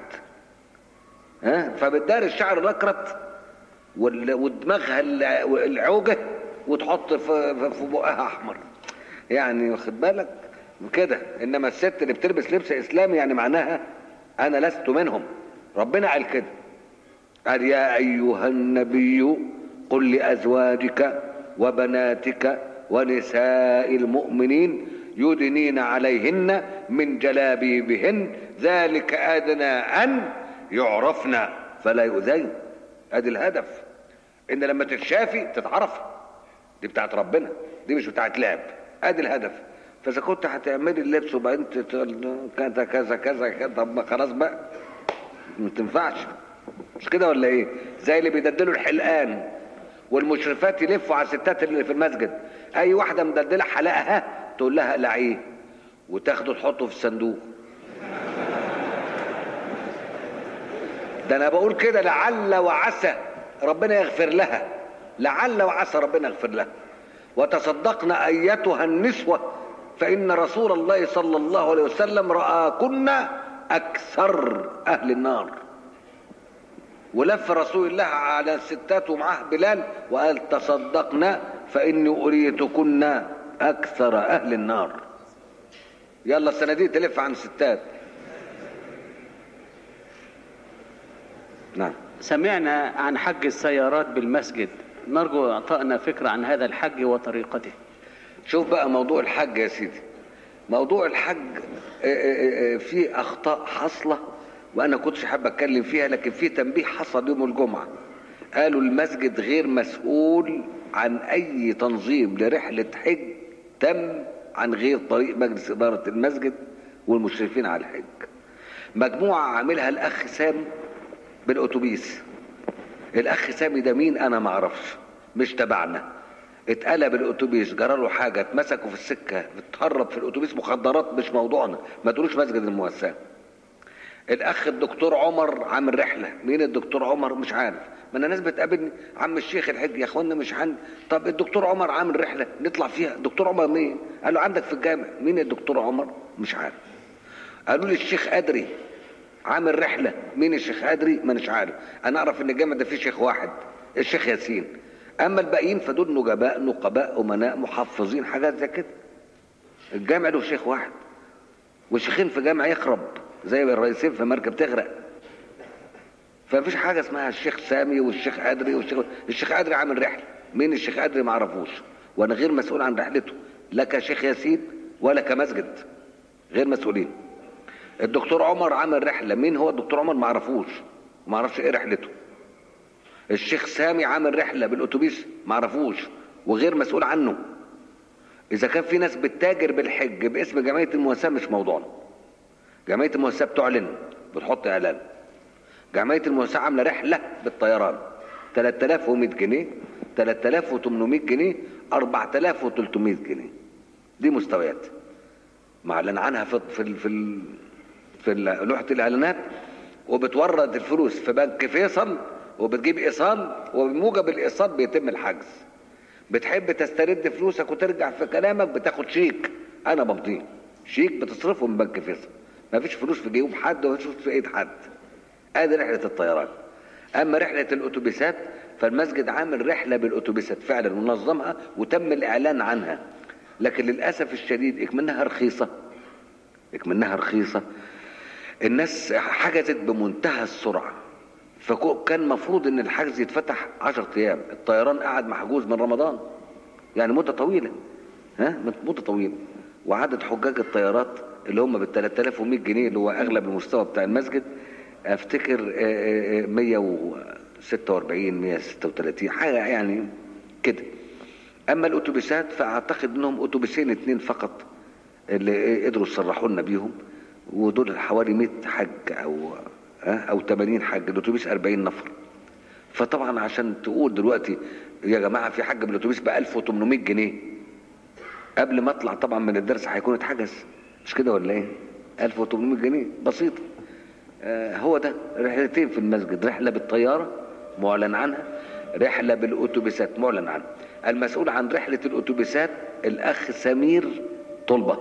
ها فبتداري الشعر الاكرت وال- ودماغها الع- العوجه وتحط في في- في بقها احمر يعني واخد بالك كده انما الست اللي بتلبس لبس اسلامي يعني معناها انا لست منهم ربنا قال كده قال يا ايها النبي قل لازواجك وبناتك ونساء المؤمنين يدنين عليهن من جلابيبهن ذلك ادنى ان يعرفن فلا يؤذين ادي الهدف ان لما تتشافي تتعرف دي بتاعت ربنا دي مش بتاعت لعب ادي الهدف فاذا كنت هتعملي اللبس وبعدين تقول كذا كذا كذا كذا طب ما خلاص بقى ما تنفعش مش كده ولا ايه زي اللي بيدللوا الحلقان والمشرفات يلفوا على الستات اللي في المسجد اي واحده مدلله حلقها تقول لها اقلعيه وتاخده تحطه في الصندوق ده انا بقول كده لعل وعسى ربنا يغفر لها لعل وعسى ربنا يغفر لها وتصدقن ايتها النسوه فان رسول الله صلى الله عليه وسلم راكن اكثر اهل النار ولف رسول الله على الستات ومعاه بلال وقال تصدقنا فاني اريتكن اكثر اهل النار يلا الصناديق تلف عن الستات نعم سمعنا عن حج السيارات بالمسجد نرجو إعطائنا فكرة عن هذا الحج وطريقته شوف بقى موضوع الحج يا سيدي موضوع الحج آه، آه، آه، فيه اخطاء حاصله وانا كنتش حابب اتكلم فيها لكن في تنبيه حصل يوم الجمعه قالوا المسجد غير مسؤول عن اي تنظيم لرحلة حج تم عن غير طريق مجلس ادارة المسجد والمشرفين على الحج مجموعة عاملها الاخ سامي بالاتوبيس الاخ سامي ده مين انا ما اعرفش مش تبعنا اتقلب الاتوبيس جرى له حاجه اتمسكوا في السكه اتهرب في الاتوبيس مخدرات مش موضوعنا ما تقولوش مسجد المواساه الاخ الدكتور عمر عامل رحله مين الدكتور عمر مش عارف ما انا ناس بتقابلني عم الشيخ الحج يا اخوانا مش عندي طب الدكتور عمر عامل رحله نطلع فيها دكتور عمر مين قال له عندك في الجامع مين الدكتور عمر مش عارف قالوا لي الشيخ ادري عامل رحله مين الشيخ ادري ما مش عارف انا اعرف ان الجامع ده فيه شيخ واحد الشيخ ياسين اما الباقيين فدول نجباء نقباء امناء محفظين حاجات زي كده الجامع له شيخ واحد وشيخين في جامع يخرب زي الرئيسين في مركب تغرق فمفيش حاجه اسمها الشيخ سامي والشيخ ادري والشيخ الشيخ ادري عامل رحله مين الشيخ ادري ما اعرفوش وانا غير مسؤول عن رحلته لا كشيخ ياسين ولا كمسجد غير مسؤولين الدكتور عمر عمل رحله مين هو الدكتور عمر ما اعرفوش ما اعرفش ايه رحلته الشيخ سامي عامل رحله بالاتوبيس ما اعرفوش وغير مسؤول عنه اذا كان في ناس بتتاجر بالحج باسم جمعيه المواساه مش موضوعنا جمعيه المواساه بتعلن بتحط اعلان جمعيه المواساه عامله رحله بالطيران 3100 جنيه 3800 جنيه 4300 جنيه دي مستويات معلن عنها في في في, في لوحه الاعلانات وبتورد الفلوس في بنك فيصل وبتجيب ايصال وبموجب الايصال بيتم الحجز بتحب تسترد فلوسك وترجع في كلامك بتاخد شيك انا بمضيه شيك بتصرفه من بنك فيصل ما فيش فلوس في جيوب حد وما فيش فلوس في ايد حد ادي رحله الطيران اما رحله الاتوبيسات فالمسجد عامل رحله بالاتوبيسات فعلا منظمها وتم الاعلان عنها لكن للاسف الشديد اكمنها رخيصه اكمنها رخيصه الناس حجزت بمنتهى السرعه فكان مفروض ان الحجز يتفتح 10 ايام الطيران قعد محجوز من رمضان يعني مده طويله ها مده طويله وعدد حجاج الطيارات اللي هم بال 3100 جنيه اللي هو اغلب المستوى بتاع المسجد افتكر 146 136 حاجه يعني كده اما الاتوبيسات فاعتقد انهم اتوبيسين اتنين فقط اللي قدروا يصرحوا لنا بيهم ودول حوالي 100 حج او او 80 حج الاتوبيس 40 نفر فطبعا عشان تقول دلوقتي يا جماعه في حج بالاتوبيس ب 1800 جنيه قبل ما اطلع طبعا من الدرس هيكون اتحجز مش كده ولا ايه 1800 جنيه بسيطه آه هو ده رحلتين في المسجد رحله بالطياره معلن عنها رحله بالاتوبيسات معلن عنها المسؤول عن رحله الاتوبيسات الاخ سمير طلبه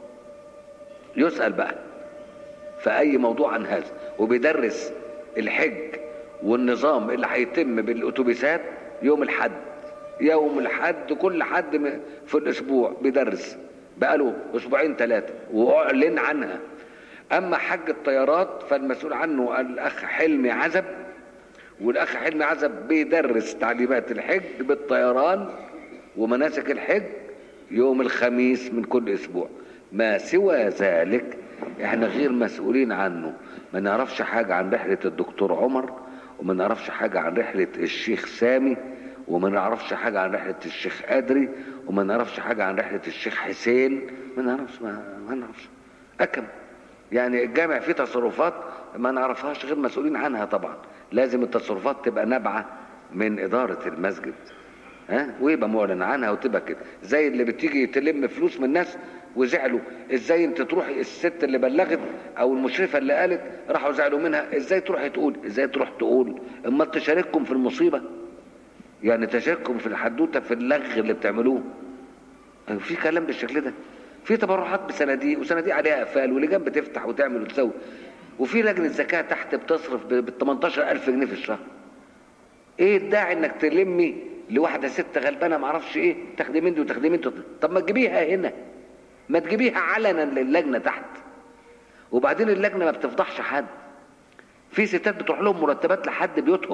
يسال بقى في اي موضوع عن هذا وبيدرس الحج والنظام اللي هيتم بالاتوبيسات يوم الحد يوم الحد كل حد في الاسبوع بيدرس بقاله اسبوعين ثلاثه واعلن عنها اما حج الطيارات فالمسؤول عنه الاخ حلمي عزب والاخ حلمي عزب بيدرس تعليمات الحج بالطيران ومناسك الحج يوم الخميس من كل اسبوع ما سوى ذلك احنا غير مسؤولين عنه ما نعرفش حاجة عن رحلة الدكتور عمر وما نعرفش حاجة عن رحلة الشيخ سامي وما نعرفش حاجة عن رحلة الشيخ أدري وما نعرفش حاجة عن رحلة الشيخ حسين ما نعرفش ما, ما نعرفش أكم يعني الجامع فيه تصرفات ما نعرفهاش غير مسؤولين عنها طبعا لازم التصرفات تبقى نابعة من إدارة المسجد ها ويبقى معلن عنها وتبقى كده زي اللي بتيجي تلم فلوس من الناس وزعلوا ازاي انت تروحي الست اللي بلغت او المشرفه اللي قالت راحوا زعلوا منها ازاي تروحي تقول ازاي تروح تقول اما تشارككم في المصيبه يعني تشارككم في الحدوته في اللغ اللي بتعملوه في كلام بالشكل ده في تبرعات بصناديق وصناديق عليها قفال ولجان بتفتح وتعمل وتسوي وفي لجنه زكاه تحت بتصرف ب 18000 جنيه في الشهر ايه الداعي انك تلمي لواحده ست غلبانه ما اعرفش ايه تاخدي من دي وتاخدي من دي طب ما تجيبيها هنا ما تجيبيها علنا للجنه تحت وبعدين اللجنه ما بتفضحش حد في ستات بتروح لهم مرتبات لحد بيوتهم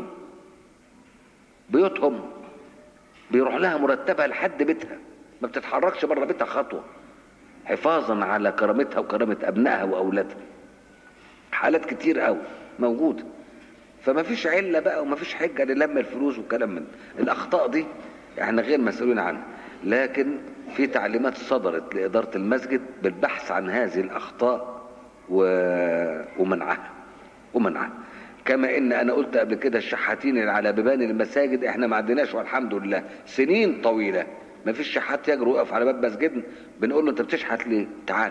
بيوتهم بيروح لها مرتبها لحد بيتها ما بتتحركش بره بيتها خطوه حفاظا على كرامتها وكرامه ابنائها واولادها حالات كتير قوي موجوده فما فيش عله بقى وما فيش حجه للم الفلوس والكلام من الاخطاء دي احنا غير مسؤولين عنها لكن في تعليمات صدرت لاداره المسجد بالبحث عن هذه الاخطاء و... ومنعها ومنعها كما ان انا قلت قبل كده الشحاتين اللي على بيبان المساجد احنا ما عندناش والحمد لله سنين طويله ما فيش شحات يجرؤ يقف على باب مسجدنا بنقول له انت بتشحت ليه تعال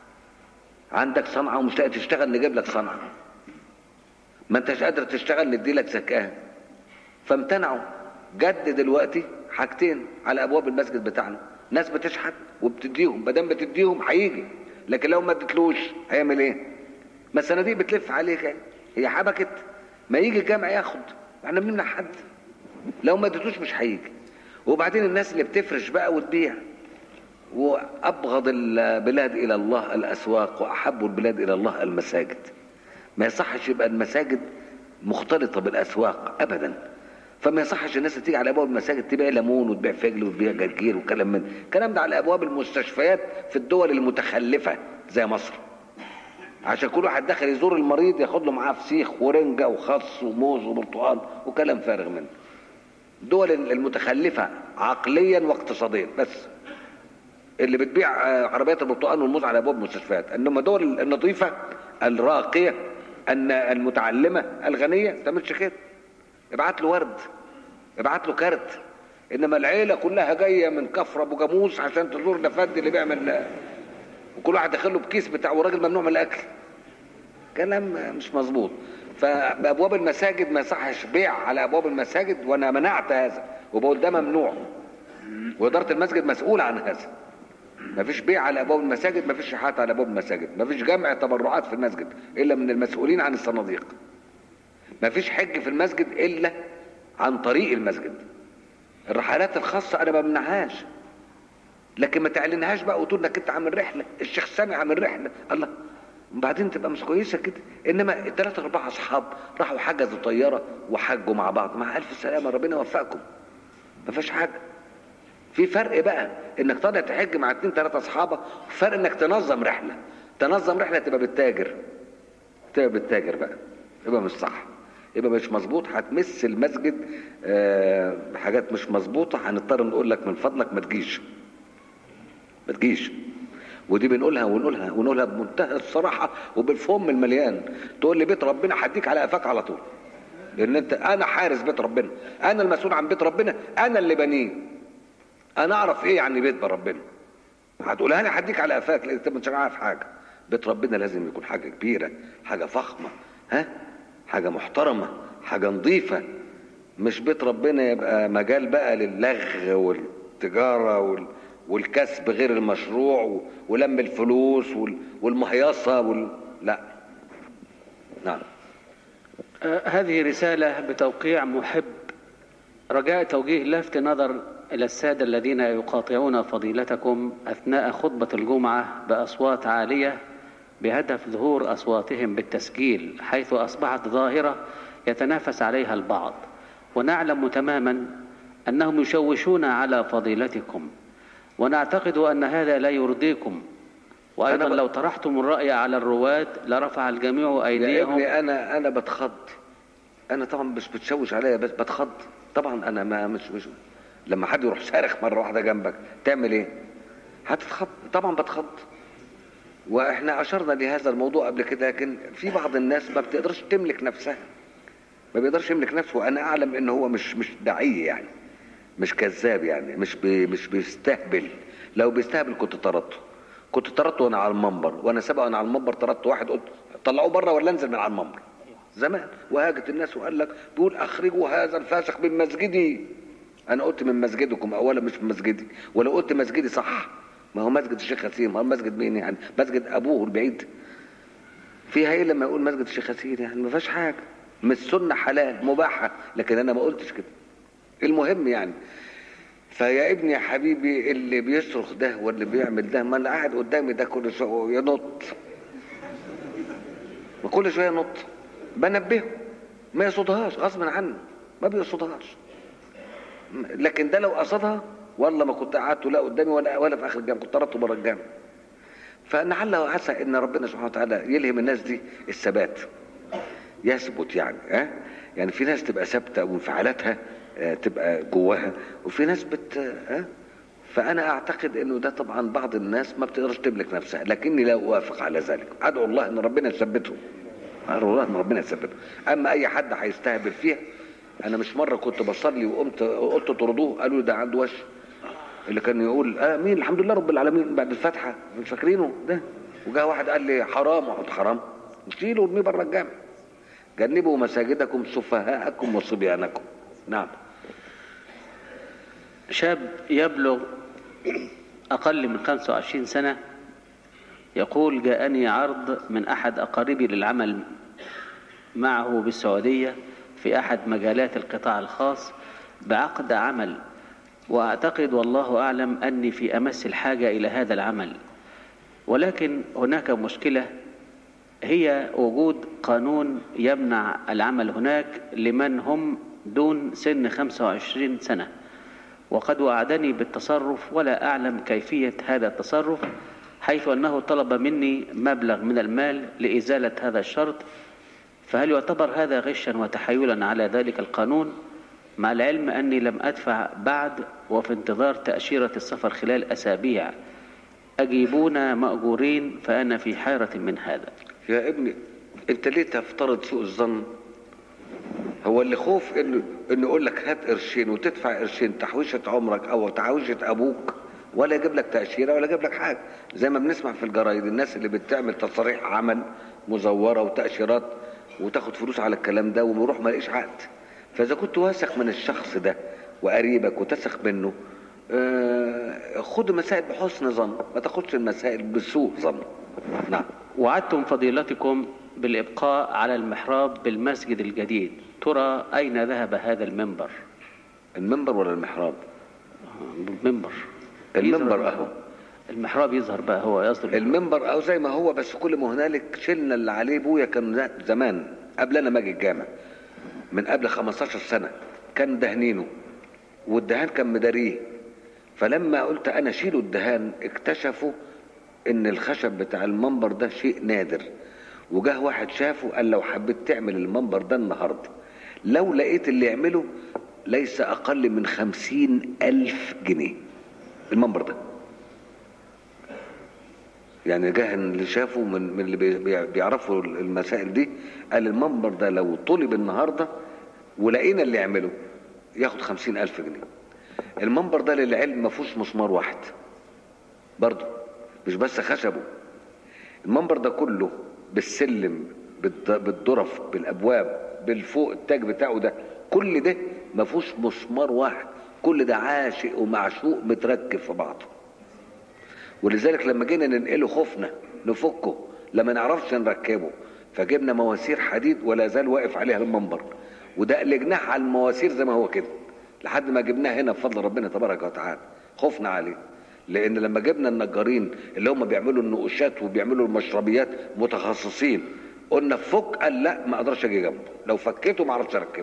عندك صنعه ومش لاقي تشتغل نجيب لك صنعه ما انتش قادر تشتغل ندي لك زكاه فامتنعوا جد دلوقتي حاجتين على ابواب المسجد بتاعنا ناس بتشحت وبتديهم ما دام بتديهم هيجي لكن لو ما اديتلوش هيعمل ايه ما الصناديق بتلف عليك يعني. هي حبكت ما يجي الجامع ياخد احنا بنمنع حد لو ما اديتوش مش هيجي وبعدين الناس اللي بتفرش بقى وتبيع وابغض البلاد الى الله الاسواق واحب البلاد الى الله المساجد ما يصحش يبقى المساجد مختلطه بالاسواق ابدا فما يصحش الناس اللي تيجي على ابواب المساجد تبيع ليمون وتبيع فجل وتبيع جرجير وكلام من الكلام ده على ابواب المستشفيات في الدول المتخلفه زي مصر عشان كل واحد داخل يزور المريض ياخد له معاه فسيخ ورنجه وخس وموز وبرتقال وكلام فارغ منه الدول المتخلفه عقليا واقتصاديا بس اللي بتبيع عربيات البرتقال والموز على ابواب المستشفيات انما دول النظيفه الراقيه ان المتعلمه الغنيه ما تعملش كده ابعت له ورد ابعت له كارت انما العيله كلها جايه من كفر ابو جاموس عشان تزور نفد اللي بيعمل وكل واحد داخل له بكيس بتاع وراجل ممنوع من الاكل كلام مش مظبوط فابواب المساجد ما يصحش بيع على ابواب المساجد وانا منعت هذا وبقول ده ممنوع واداره المسجد مسؤوله عن هذا ما فيش بيع على ابواب المساجد ما فيش شحات على ابواب المساجد ما فيش جمع تبرعات في المسجد الا من المسؤولين عن الصناديق ما فيش حج في المسجد الا عن طريق المسجد الرحلات الخاصه انا ما بمنعهاش لكن ما تعلنهاش بقى وتقول انك انت عامل رحله الشيخ سامي عامل رحله الله وبعدين تبقى مش كويسه كده انما الثلاثه اربعه اصحاب راحوا حجزوا طياره وحجوا مع بعض مع الف سلامه ربنا يوفقكم ما فيش حاجه في فرق بقى انك طالع تحج مع اتنين تلاته اصحابك وفرق انك تنظم رحله تنظم رحله تبقى بالتاجر تبقى بالتاجر بقى يبقى مش صح يبقى مش مظبوط هتمس المسجد آه بحاجات مش مظبوطه هنضطر نقول لك من فضلك ما تجيش ما تجيش ودي بنقولها ونقولها ونقولها بمنتهى الصراحه وبالفم المليان تقول لي بيت ربنا هديك على قفاك على طول لان انت انا حارس بيت ربنا انا المسؤول عن بيت ربنا انا اللي بنيه انا اعرف ايه يعني بيت ربنا هتقولها لي هديك على قفاك لان انت مش عارف حاجه بيت ربنا لازم يكون حاجه كبيره حاجه فخمه ها حاجه محترمه حاجه نظيفه مش بيت ربنا يبقى مجال بقى للغ والتجاره وال... والكسب غير المشروع ولم الفلوس والمهيصة وال... لا نعم آه هذه رسالة بتوقيع محب رجاء توجيه لفت نظر إلى السادة الذين يقاطعون فضيلتكم أثناء خطبة الجمعة بأصوات عالية بهدف ظهور أصواتهم بالتسجيل حيث أصبحت ظاهرة يتنافس عليها البعض ونعلم تماما أنهم يشوشون على فضيلتكم ونعتقد أن هذا لا يرضيكم وأيضا ب... لو طرحتم الرأي على الرواة لرفع الجميع أيديهم يا ابني أنا أنا بتخض أنا طبعا مش بتشوش عليا بس بتخض طبعا أنا ما مش مش لما حد يروح صارخ مرة واحدة جنبك تعمل إيه؟ هتتخض طبعا بتخض واحنا اشرنا لهذا الموضوع قبل كده لكن في بعض الناس ما بتقدرش تملك نفسها ما بيقدرش يملك نفسه وانا اعلم ان هو مش مش داعيه يعني مش كذاب يعني مش بي مش بيستهبل لو بيستهبل كنت طردته كنت طردته وانا على المنبر وانا سبق وانا على المنبر طردت واحد قلت طلعوه بره ولا انزل من على المنبر زمان وهاجت الناس وقال لك بيقول اخرجوا هذا الفاسق من مسجدي انا قلت من مسجدكم اولا مش من مسجدي ولو قلت مسجدي صح ما هو مسجد الشيخ حسين ما هو مسجد مين يعني مسجد ابوه البعيد فيها ايه لما يقول مسجد الشيخ حسين يعني ما فيهاش حاجه مش سنه حلال مباحه لكن انا ما قلتش كده المهم يعني فيا ابني يا حبيبي اللي بيصرخ ده واللي بيعمل ده ما انا قاعد قدامي ده كل شويه ينط ما كل شويه ينط بنبهه ما يقصدهاش غصب عنه ما بيقصدهاش لكن ده لو قصدها والله ما كنت قعدت لا قدامي ولا ولا في اخر الجامع كنت طردته بره الجامع فلعل وعسى ان ربنا سبحانه وتعالى يلهم الناس دي الثبات يثبت يعني ها يعني في ناس تبقى ثابته وانفعالاتها آه، تبقى جواها وفي ناس بت ها فانا اعتقد انه ده طبعا بعض الناس ما بتقدرش تملك نفسها لكني لا اوافق على ذلك ادعو الله ان ربنا يثبته ادعو الله ان ربنا يثبته اما اي حد هيستهبل فيها انا مش مره كنت بصلي وقمت قلت طردوه قالوا لي ده عنده وش اللي كان يقول امين الحمد لله رب العالمين بعد الفاتحه مش فاكرينه ده وجاء واحد قال لي حرام قلت حرام شيلوا ارميه بره الجامع جنبوا مساجدكم سفهاءكم وصبيانكم نعم شاب يبلغ أقل من 25 سنة يقول جاءني عرض من أحد أقاربي للعمل معه بالسعودية في أحد مجالات القطاع الخاص بعقد عمل وأعتقد والله أعلم أني في أمس الحاجة إلى هذا العمل ولكن هناك مشكلة هي وجود قانون يمنع العمل هناك لمن هم دون سن 25 سنة وقد وعدني بالتصرف ولا أعلم كيفية هذا التصرف حيث أنه طلب مني مبلغ من المال لإزالة هذا الشرط فهل يعتبر هذا غشا وتحيلا على ذلك القانون مع العلم أني لم أدفع بعد وفي انتظار تأشيرة السفر خلال أسابيع أجيبونا مأجورين فأنا في حيرة من هذا يا ابني انت ليه تفترض سوء الظن هو اللي خوف انه انه يقول لك هات قرشين وتدفع قرشين تحويشه عمرك او تحويشه ابوك ولا يجيب لك تاشيره ولا يجيب لك حاجه زي ما بنسمع في الجرايد الناس اللي بتعمل تصاريح عمل مزوره وتاشيرات وتاخد فلوس على الكلام ده وبيروح ما لقيش عقد فاذا كنت واثق من الشخص ده وقريبك وتثق منه آه، خد المسائل بحسن ظن ما تاخدش المسائل بسوء ظن نعم وعدتم فضيلتكم بالإبقاء على المحراب بالمسجد الجديد ترى أين ذهب هذا المنبر المنبر ولا المحراب المنبر المنبر اهو المحراب يظهر بقى هو يصدر المنبر او زي ما هو بس كل ما هنالك شلنا اللي عليه ابويا كان زمان قبل انا ما اجي الجامع من قبل 15 سنه كان دهنينه والدهان كان مداريه فلما قلت انا شيلوا الدهان اكتشفوا ان الخشب بتاع المنبر ده شيء نادر وجاه واحد شافه قال لو حبيت تعمل المنبر ده النهارده لو لقيت اللي يعمله ليس اقل من خمسين الف جنيه المنبر ده يعني جه اللي شافه من, من اللي بي- بيعرفوا المسائل دي قال المنبر ده لو طلب النهارده ولقينا اللي يعمله ياخد خمسين الف جنيه المنبر ده للعلم ما فيهوش مسمار واحد برضه مش بس خشبه المنبر ده كله بالسلم بالد- بالظرف بالابواب بالفوق التاج بتاعه ده كل ده ما فيهوش مسمار واحد كل ده عاشق ومعشوق متركب في بعضه ولذلك لما جينا ننقله خفنا نفكه لما نعرفش نركبه فجبنا مواسير حديد ولا زال واقف عليها المنبر وده قلجناه على المواسير زي ما هو كده لحد ما جبناه هنا بفضل ربنا تبارك وتعالى خفنا عليه لان لما جبنا النجارين اللي هم بيعملوا النقوشات وبيعملوا المشربيات متخصصين قلنا فك قال لا ما اقدرش اجي جنبه لو فكيته ما اعرفش اركبه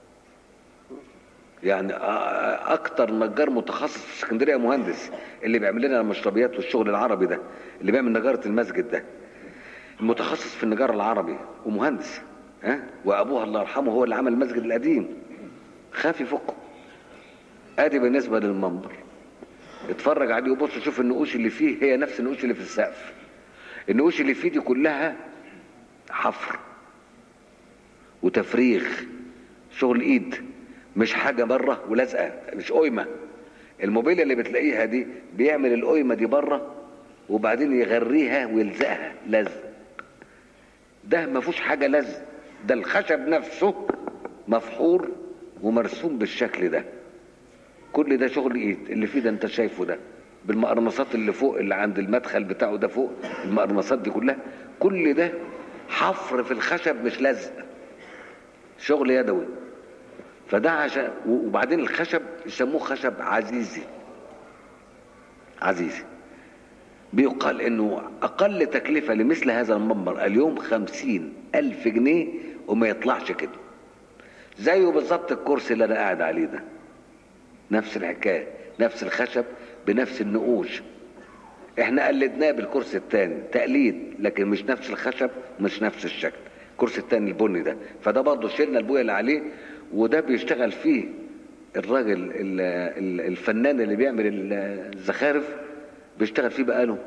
يعني آه، اكتر نجار متخصص في اسكندريه مهندس اللي بيعمل لنا المشربيات والشغل العربي ده اللي بيعمل نجاره المسجد ده متخصص في النجار العربي ومهندس ها وابوها الله يرحمه هو اللي عمل المسجد القديم خاف يفكه ادي بالنسبه للمنبر اتفرج عليه وبص شوف النقوش اللي فيه هي نفس النقوش اللي في السقف النقوش اللي فيه دي كلها حفر وتفريغ شغل ايد مش حاجه بره ولازقه مش قيمه الموبيليا اللي بتلاقيها دي بيعمل القيمه دي بره وبعدين يغريها ويلزقها لزق ده ما فيهوش حاجه لزق ده الخشب نفسه مفحور ومرسوم بالشكل ده كل ده شغل ايد اللي فيه ده انت شايفه ده بالمقرمصات اللي فوق اللي عند المدخل بتاعه ده فوق المقرمصات دي كلها كل ده حفر في الخشب مش لزق شغل يدوي فده عشان وبعدين الخشب يسموه خشب عزيزي عزيزي بيقال انه اقل تكلفة لمثل هذا المنبر اليوم خمسين الف جنيه وما يطلعش كده زيه بالظبط الكرسي اللي انا قاعد عليه ده نفس الحكاية نفس الخشب بنفس النقوش احنا قلدناه بالكرسي التاني تقليد لكن مش نفس الخشب مش نفس الشكل الكرسي التاني البني ده فده برضه شلنا البويه اللي عليه وده بيشتغل فيه الراجل ال- ال- الفنان اللي بيعمل ال- الزخارف بيشتغل فيه بقاله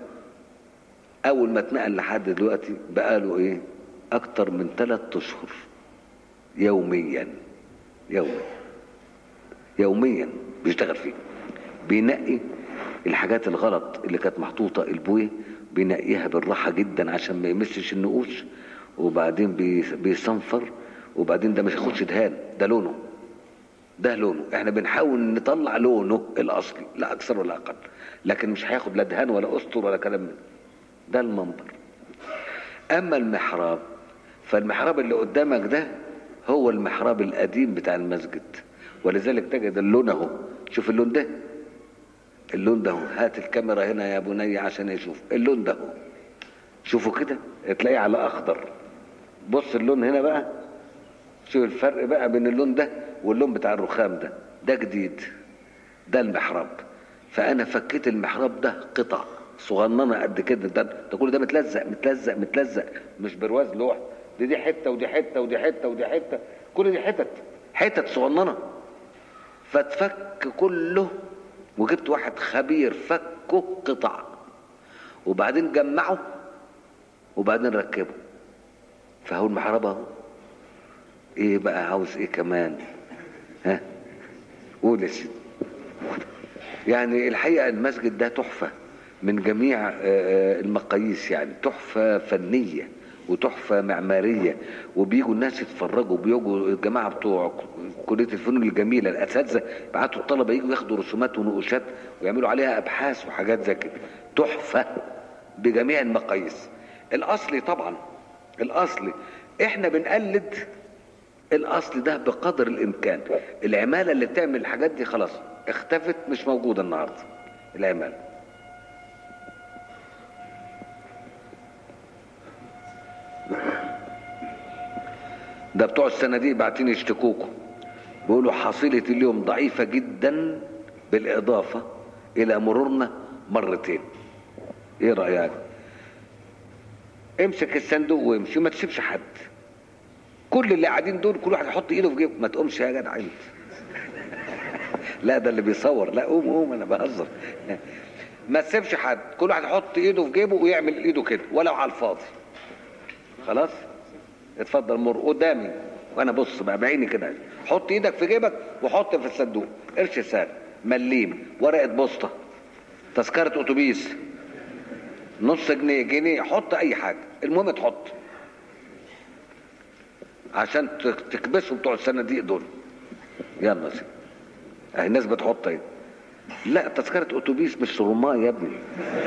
اول ما اتنقل لحد دلوقتي بقاله ايه اكتر من ثلاثة اشهر يوميا يوميا يوميا بيشتغل فيه بينقي الحاجات الغلط اللي كانت محطوطة البويه بينقيها بالراحة جدا عشان ما يمسش النقوش وبعدين بي- بيصنفر وبعدين ده مش هياخدش دهان ده لونه ده لونه احنا بنحاول نطلع لونه الاصلي لا اكثر ولا اقل لكن مش هياخد لا دهان ولا اسطر ولا كلام من ده. ده المنبر اما المحراب فالمحراب اللي قدامك ده هو المحراب القديم بتاع المسجد ولذلك تجد اللون اهو شوف اللون ده اللون ده اهو هات الكاميرا هنا يا بني عشان يشوف اللون ده اهو شوفوا كده تلاقيه على اخضر بص اللون هنا بقى شوف الفرق بقى بين اللون ده واللون بتاع الرخام ده ده جديد ده المحراب فانا فكيت المحراب ده قطع صغننه قد كده ده, ده كل ده متلزق متلزق متلزق مش برواز لوح دي دي حته ودي حته ودي حته ودي حته كل دي حتت حتت صغننه فاتفك كله وجبت واحد خبير فكه قطع وبعدين جمعه وبعدين ركبه فهو المحراب اهو ايه بقى عاوز ايه كمان ها قول يا سيدي يعني الحقيقه المسجد ده تحفه من جميع آه، آه، المقاييس يعني تحفه فنيه وتحفه معماريه وبيجوا الناس يتفرجوا بيجوا الجماعه بتوع كليه الفنون الجميله الاساتذه يبعتوا الطلبه يجوا ياخدوا رسومات ونقوشات ويعملوا عليها ابحاث وحاجات زي كده تحفه بجميع المقاييس الاصلي طبعا الاصلي احنا بنقلد الاصل ده بقدر الامكان العماله اللي بتعمل الحاجات دي خلاص اختفت مش موجوده النهارده العماله ده بتوع الصناديق باعتين يشتكوكوا بيقولوا حصيلة اليوم ضعيفة جدا بالإضافة إلى مرورنا مرتين إيه رأيك؟ امسك الصندوق وامشي ما تسيبش حد كل اللي قاعدين دول كل واحد يحط ايده في جيبه ما تقومش يا جدع انت لا ده اللي بيصور لا قوم قوم انا بهزر ما تسيبش حد كل واحد يحط ايده في جيبه ويعمل ايده كده ولو على الفاضي خلاص اتفضل مر قدامي وانا بص بقى بعيني كده حط ايدك في جيبك وحط في الصندوق قرش سعر مليم ورقه بوسطه تذكره اتوبيس نص جنيه جنيه حط اي حاجه المهم تحط عشان تك- تكبسوا بتوع الصناديق دول يلا يا سيدي اهي الناس بتحط ايه لا تذكرة اتوبيس مش رماية يا ابني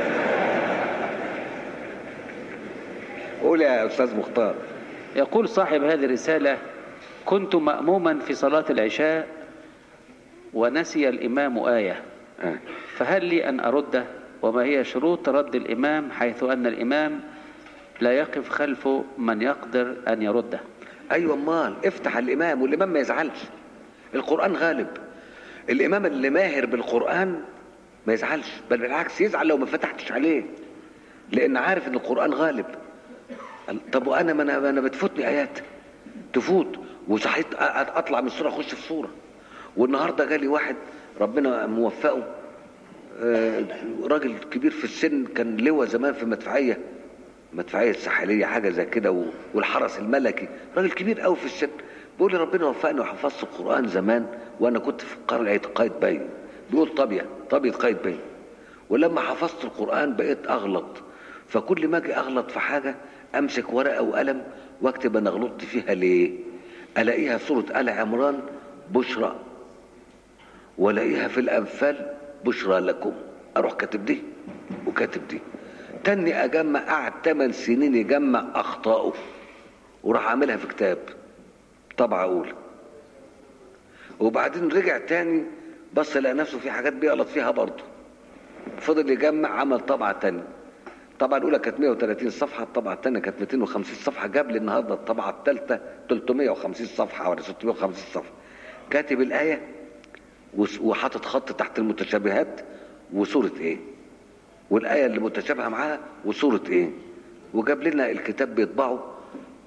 قول يا استاذ مختار يقول صاحب هذه الرسالة كنت مأموما في صلاة العشاء ونسي الإمام آية آه. فهل لي أن أرده وما هي شروط رد الإمام حيث أن الإمام لا يقف خلف من يقدر أن يرده ايوه امال افتح الامام والامام ما يزعلش القران غالب الامام اللي ماهر بالقران ما يزعلش بل بالعكس يزعل لو ما فتحتش عليه لان عارف ان القران غالب قال، طب وانا ما انا ما انا بتفوتني ايات تفوت وصحيت أ- أ- اطلع من الصوره اخش في صوره والنهارده جالي واحد ربنا موفقه آه، راجل كبير في السن كان لواء زمان في مدفعيه مدفعيه الساحليه حاجه زي كده و- والحرس الملكي راجل كبير قوي في السن بيقول لي ربنا وفقني وحفظت القران زمان وانا كنت في قريه قايتباي بيقول طابيه طابيه قايتباي ولما حفظت القران بقيت اغلط فكل ما اجي اغلط في حاجه امسك ورقه وقلم واكتب انا غلطت فيها ليه الاقيها سوره ال عمران بشرى والاقيها في الانفال بشرى لكم اروح كاتب دي وكاتب دي تاني اجمع قعد 8 سنين يجمع اخطائه وراح عاملها في كتاب طبعه اولى وبعدين رجع تاني بص لقى نفسه في حاجات بيغلط فيها برضه فضل يجمع عمل طبعه تانية الطبعه الاولى كانت 130 صفحه الطبعه الثانيه كانت 250 صفحه جاب لي النهارده الطبعه الثالثه 350 صفحه ولا 650 صفحه كاتب الايه وس- وحاطط خط تحت المتشابهات وسوره ايه والايه اللي متشابهه معاها وسوره ايه وجاب لنا الكتاب بيطبعه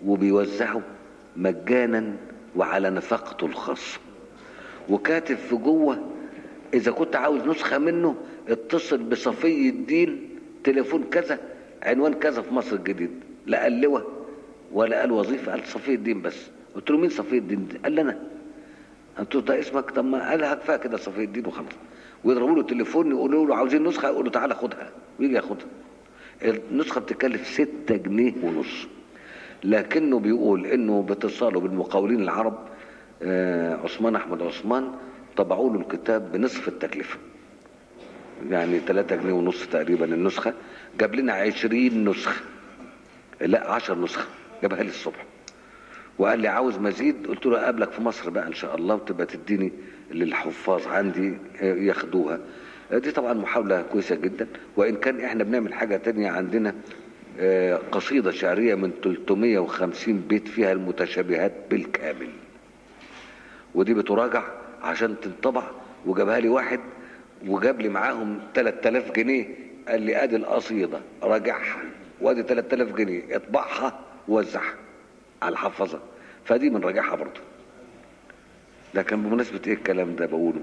وبيوزعه مجانا وعلى نفقته الخاصة وكاتب في جوه إذا كنت عاوز نسخة منه اتصل بصفي الدين تليفون كذا عنوان كذا في مصر الجديد لا قال لواء ولا قال وظيفة قال صفي الدين بس قلت له مين صفي الدين ده؟ قال لي أنا قلت له ده اسمك طب ما قال هكفاء كده صفي الدين وخلاص ويضربوا له التليفون يقولوا له عاوزين نسخة يقولوا تعالى خدها ويجي ياخدها النسخة بتكلف ستة جنيه ونص لكنه بيقول انه باتصاله بالمقاولين العرب آه، عثمان احمد عثمان طبعوا له الكتاب بنصف التكلفة يعني 3 جنيه ونص تقريبا النسخة جاب لنا 20 نسخة لا 10 نسخة جابها لي الصبح وقال لي عاوز مزيد قلت له اقابلك في مصر بقى ان شاء الله وتبقى تديني للحفاظ عندي آه، ياخدوها آه، دي طبعا محاولة كويسة جدا وان كان احنا بنعمل حاجة تانية عندنا آه، قصيدة شعرية من 350 بيت فيها المتشابهات بالكامل ودي بتراجع عشان تنطبع وجابها لي واحد وجاب لي معاهم 3000 جنيه قال لي ادي القصيده راجعها وادي 3000 جنيه اطبعها ووزعها على الحفظه فدي من راجعها برضه ده كان بمناسبه ايه الكلام ده بقوله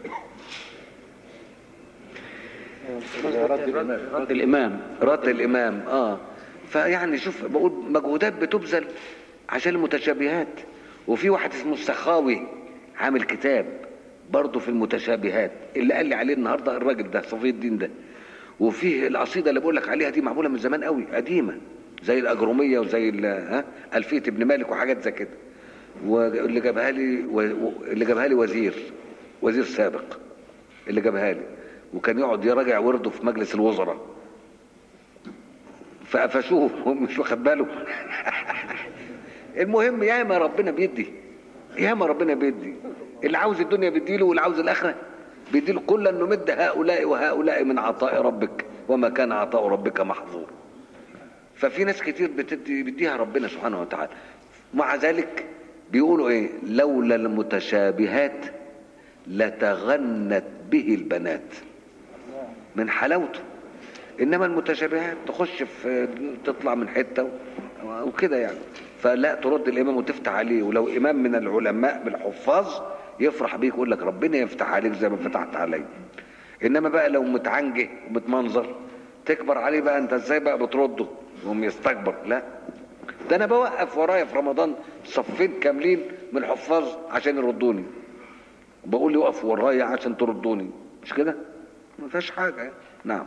رد الإمام رد الامام اه فيعني شوف بقول مجهودات بتبذل عشان المتشابهات وفي واحد اسمه السخاوي عامل كتاب برضه في المتشابهات اللي قال لي عليه النهارده الراجل ده صفي الدين ده وفيه القصيده اللي بقول لك عليها دي معموله من زمان قوي قديمه زي الاجروميه وزي ال- ها الفيه ابن مالك وحاجات زي كده واللي جابها لي و- اللي جابها لي وزير وزير سابق اللي جابها لي وكان يقعد يراجع ورده في مجلس الوزراء فقفشوه هو مش واخد باله المهم ياما ربنا بيدي ياما ربنا بيدي اللي عاوز الدنيا بيديله واللي عاوز الاخره بيديله كلا نمد هؤلاء وهؤلاء من عطاء ربك وما كان عطاء ربك محظور ففي ناس كتير بتدي بيديها ربنا سبحانه وتعالى مع ذلك بيقولوا ايه لولا المتشابهات لتغنت به البنات من حلاوته انما المتشابهات تخش في تطلع من حته و- وكده يعني فلا ترد الامام وتفتح عليه ولو امام من العلماء بالحفاظ يفرح بيك ويقول لك ربنا يفتح عليك زي ما فتحت علي انما بقى لو متعنجه ومتمنظر تكبر عليه بقى انت ازاي بقى بترده وهم يستكبر لا ده انا بوقف ورايا في رمضان صفين كاملين من الحفاظ عشان يردوني بقول لي وقف ورايا عشان تردوني مش كده ما فيهاش حاجه يعني. نعم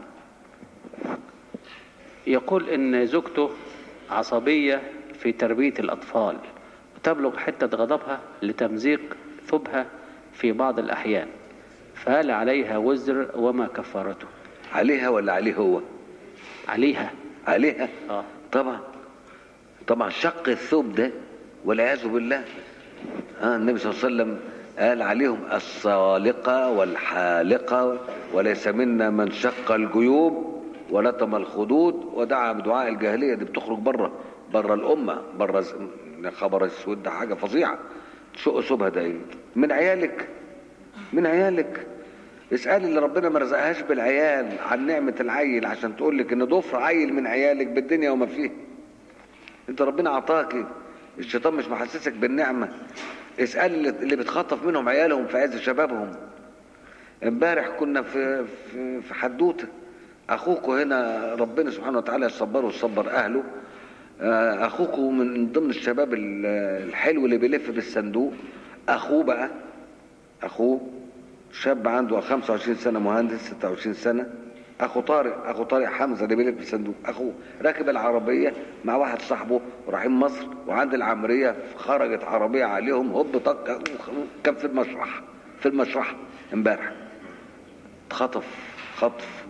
يقول إن زوجته عصبية في تربية الأطفال وتبلغ حتة غضبها لتمزيق ثوبها في بعض الأحيان فهل عليها وزر وما كفارته عليها ولا عليه هو عليها عليها آه. طبعا طبعا شق الثوب ده والعياذ بالله آه النبي صلى الله عليه وسلم قال عليهم الصالقة والحالقة وليس منا من شق الجيوب ولطم الخدود ودعا بدعاء الجاهلية دي بتخرج بره بره الأمة بره ز- خبر السود ده حاجة فظيعة شق ثوبها ده ايه من عيالك من عيالك اسأل اللي ربنا ما رزقهاش بالعيال عن نعمة العيل عشان تقول لك ان ضفر عيل من عيالك بالدنيا وما فيه انت ربنا عطاك الشيطان مش محسسك بالنعمة اسأل اللي- اللي بتخطف منهم عيالهم في عز شبابهم امبارح كنا في في, في حدوته اخوكوا هنا ربنا سبحانه وتعالى يصبره ويصبر اهله آه، اخوكوا من ضمن الشباب ال- الحلو اللي بيلف بالصندوق اخوه بقى اخوه شاب عنده 25 سنه مهندس 26 سنه اخو طارق اخو طارق حمزه اللي بيلف بالصندوق اخوه راكب العربيه مع واحد صاحبه رايحين مصر وعند العمريه خرجت عربيه عليهم هوب طق كان في المشرح في المشرح امبارح اتخطف خطف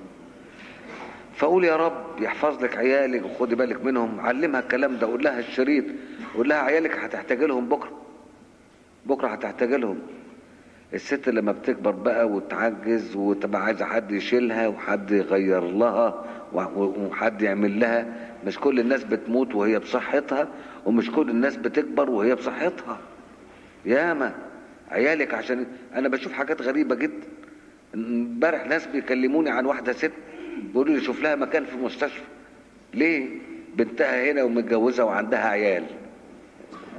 فقول يا رب يحفظ لك عيالك وخدي بالك منهم علمها الكلام ده قول لها الشريط قول لها عيالك هتحتاج لهم بكره بكره هتحتاج لهم الست لما بتكبر بقى وتعجز وتبقى عايزه حد يشيلها وحد يغير لها و- وحد يعمل لها مش كل الناس بتموت وهي بصحتها ومش كل الناس بتكبر وهي بصحتها ياما عيالك عشان انا بشوف حاجات غريبه جدا امبارح ناس بيكلموني عن واحده ست بيقولوا لي شوف لها مكان في المستشفى ليه بنتها هنا ومتجوزه وعندها عيال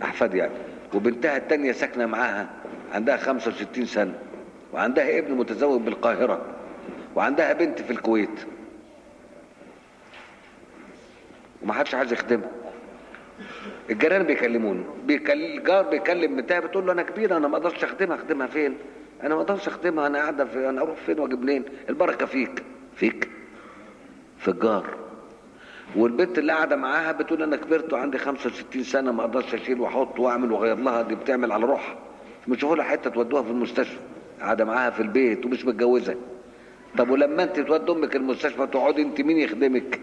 احفاد يعني وبنتها التانية ساكنة معاها عندها 65 سنة وعندها ابن متزوج بالقاهرة وعندها بنت في الكويت وما حدش عايز يخدمها الجيران بيكلموني بيكلم الجار بيكلم بنتها بتقول له انا كبيره انا ما اقدرش اخدمها اخدمها فين انا ما اقدرش اخدمها انا قاعده في انا اروح فين واجيب منين البركه فيك فيك في الجار والبنت اللي قاعده معاها بتقول انا كبرت وعندي 65 سنه ما اقدرش اشيل واحط واعمل واغير لها دي بتعمل على روحها مش شوفوا لها حته تودوها في المستشفى قاعده معاها في البيت ومش متجوزه طب ولما انت تودي امك المستشفى تقعدي انت مين يخدمك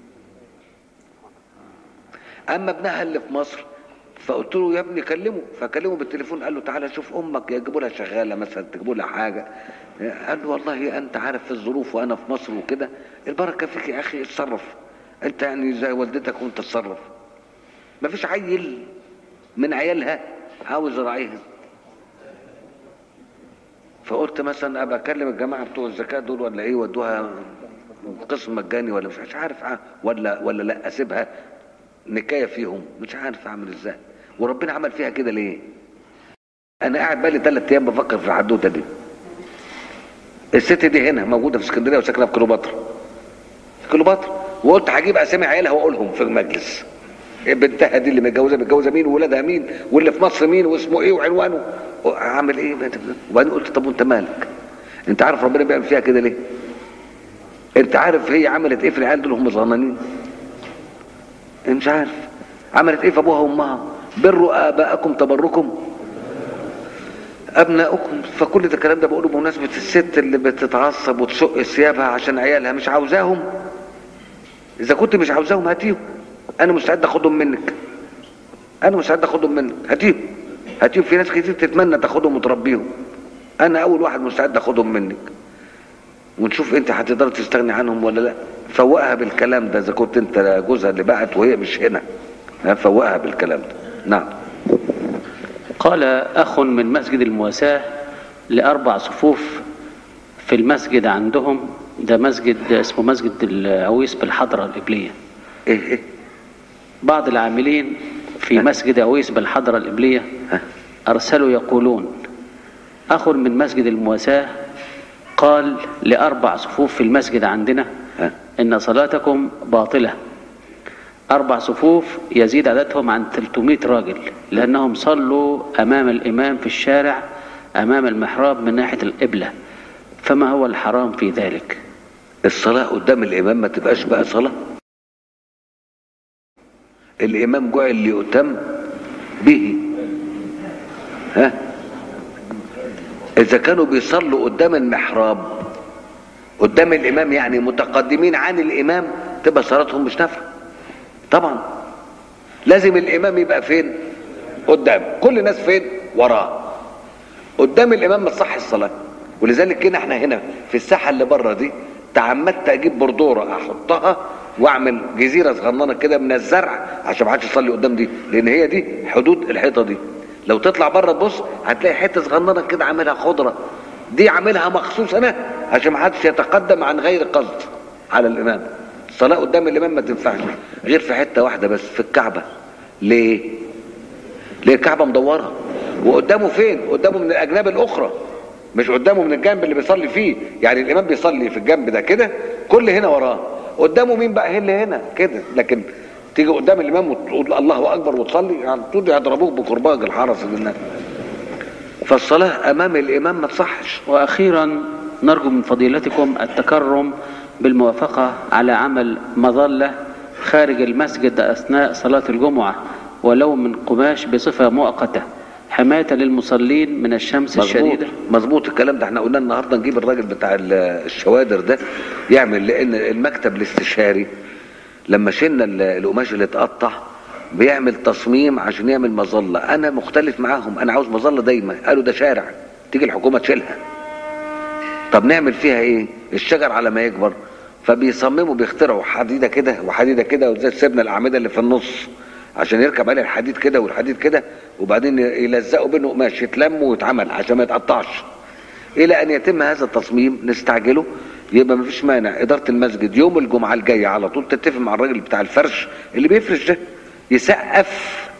اما ابنها اللي في مصر فقلت له يا ابني كلمه فكلمه بالتليفون قال له تعالى شوف امك يجيبوا لها شغاله مثلا تجيبوا لها حاجه قال له والله انت عارف في الظروف وانا في مصر وكده البركه فيك يا اخي اتصرف انت يعني زي والدتك وانت اتصرف مفيش عيل من عيالها عاوز يراعيها فقلت مثلا ابقى اكلم الجماعه بتوع الزكاه دول ولا ايه ودوها قسم مجاني ولا مش مش عارف ولا ولا لا اسيبها نكايه فيهم مش عارف اعمل ازاي وربنا عمل فيها كده ليه انا قاعد بقالي ثلاث ايام بفكر في الحدوته دي الست دي هنا موجوده في اسكندريه وساكنه في كليوباترا في كليوباترا وقلت هجيب اسامي عيالها واقولهم في المجلس بنتها دي اللي متجوزه متجوزه مين وولادها مين واللي في مصر مين واسمه ايه وعنوانه اعمل ايه وبعدين قلت طب وانت مالك انت عارف ربنا بيعمل فيها كده ليه انت عارف هي عملت ايه في العيال دول هم صغننين مش عارف عملت ايه في ابوها وامها بروا اباءكم تبركم ابناؤكم فكل ده الكلام ده بقوله بمناسبه الست اللي بتتعصب وتشق ثيابها عشان عيالها مش عاوزاهم اذا كنت مش عاوزاهم هاتيهم انا مستعد اخدهم منك انا مستعد اخدهم منك هاتيهم هاتيهم في ناس كتير تتمنى تاخدهم وتربيهم انا اول واحد مستعد اخدهم منك ونشوف انت هتقدر تستغني عنهم ولا لا فوقها بالكلام ده اذا كنت انت جوزها اللي بعت وهي مش هنا فوقها بالكلام ده نعم قال أخ من مسجد المواساة لأربع صفوف في المسجد عندهم ده مسجد اسمه مسجد العويس بالحضرة الإبلية ايه ايه بعض العاملين في مسجد عويس بالحضرة الإبلية ها أرسلوا يقولون أخ من مسجد المواساة قال لأربع صفوف في المسجد عندنا ها إن صلاتكم باطلة أربع صفوف يزيد عددهم عن 300 راجل لأنهم صلوا أمام الإمام في الشارع أمام المحراب من ناحية القبلة فما هو الحرام في ذلك الصلاة قدام الإمام ما تبقاش بقى صلاة الإمام جعل ليؤتم به ها إذا كانوا بيصلوا قدام المحراب قدام الإمام يعني متقدمين عن الإمام تبقى صلاتهم مش نافعة طبعا لازم الإمام يبقى فين قدام كل الناس فين وراه قدام الإمام ما تصح الصلاة ولذلك كده احنا هنا في الساحة اللي بره دي تعمدت اجيب بردورة احطها واعمل جزيرة صغننة كده من الزرع عشان ما حدش يصلي قدام دي لان هي دي حدود الحيطة دي لو تطلع بره تبص هتلاقي حتة صغننة كده عاملها خضرة دي عاملها مخصوص انا عشان ما حدش يتقدم عن غير قصد على الامام الصلاة قدام الامام ما تنفعش غير في حتة واحدة بس في الكعبة ليه ليه الكعبة مدورة وقدامه فين قدامه من الاجناب الاخرى مش قدامه من الجنب اللي بيصلي فيه يعني الامام بيصلي في الجنب ده كده كل هنا وراه قدامه مين بقى اللي هنا كده لكن تيجي قدام الامام وتقول الله اكبر وتصلي يعني طول يضربوك بكرباج الحرس بالناس فالصلاه امام الامام ما تصحش وأخيرا نرجو من فضيلتكم التكرم بالموافقة على عمل مظلة خارج المسجد أثناء صلاة الجمعة ولو من قماش بصفة مؤقتة حماية للمصلين من الشمس مظبوط الشديدة مظبوط الكلام ده احنا قلنا النهارده نجيب الراجل بتاع ال- الشوادر ده يعمل لان المكتب الاستشاري لما شلنا ال- القماش اللي اتقطع بيعمل تصميم عشان يعمل مظله انا مختلف معاهم انا عاوز مظله دايما قالوا ده شارع تيجي الحكومه تشيلها طب نعمل فيها ايه الشجر على ما يكبر فبيصمموا بيخترعوا حديده كده وحديده كده وزي سيبنا الاعمده اللي في النص عشان يركب عليها الحديد كده والحديد كده وبعدين يلزقوا بينه قماش يتلم ويتعمل عشان ما يتقطعش الى ان يتم هذا التصميم نستعجله يبقى مفيش مانع اداره المسجد يوم الجمعه الجايه على طول تتفق مع الراجل بتاع الفرش اللي بيفرش ده يسقف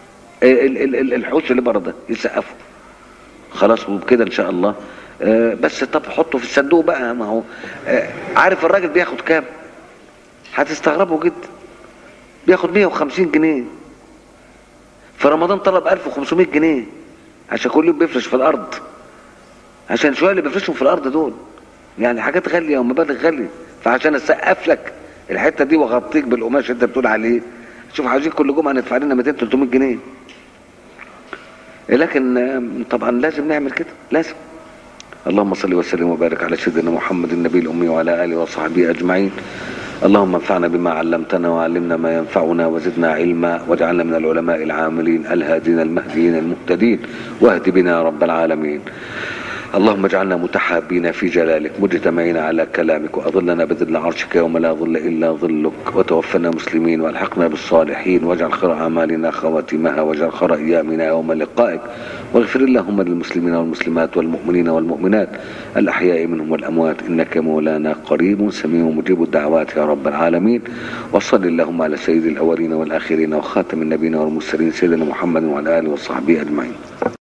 ال- ال- ال- الحوش اللي بره ده يسقفوا خلاص وبكده ان شاء الله آه، بس طب حطه في الصندوق بقى ما هو آه، عارف الراجل بياخد كام هتستغربوا جدا بياخد 150 جنيه في رمضان طلب 1500 جنيه عشان كل يوم بيفرش في الارض عشان شويه اللي بيفرشهم في الارض دول يعني حاجات غاليه ومبالغ غاليه فعشان اسقف لك الحته دي واغطيك بالقماش اللي انت بتقول عليه شوف عايزين كل جمعه ندفع لنا 200 300 جنيه لكن آم، طبعا لازم نعمل كده لازم اللهم صل وسلم وبارك على سيدنا محمد النبي الامي وعلى اله وصحبه اجمعين اللهم انفعنا بما علمتنا وعلمنا ما ينفعنا وزدنا علما واجعلنا من العلماء العاملين الهادين المهديين المهتدين واهد بنا يا رب العالمين اللهم اجعلنا متحابين في جلالك مجتمعين على كلامك واظلنا بذل عرشك يوم لا ظل الا ظلك وتوفنا مسلمين والحقنا بالصالحين واجعل خير اعمالنا خواتمها واجعل خير ايامنا يوم لقائك واغفر اللهم للمسلمين والمسلمات والمؤمنين والمؤمنات الاحياء منهم والاموات انك مولانا قريب سميع مجيب الدعوات يا رب العالمين وصل اللهم على سيد الاولين والاخرين وخاتم النبيين والمرسلين سيدنا محمد وعلى اله وصحبه اجمعين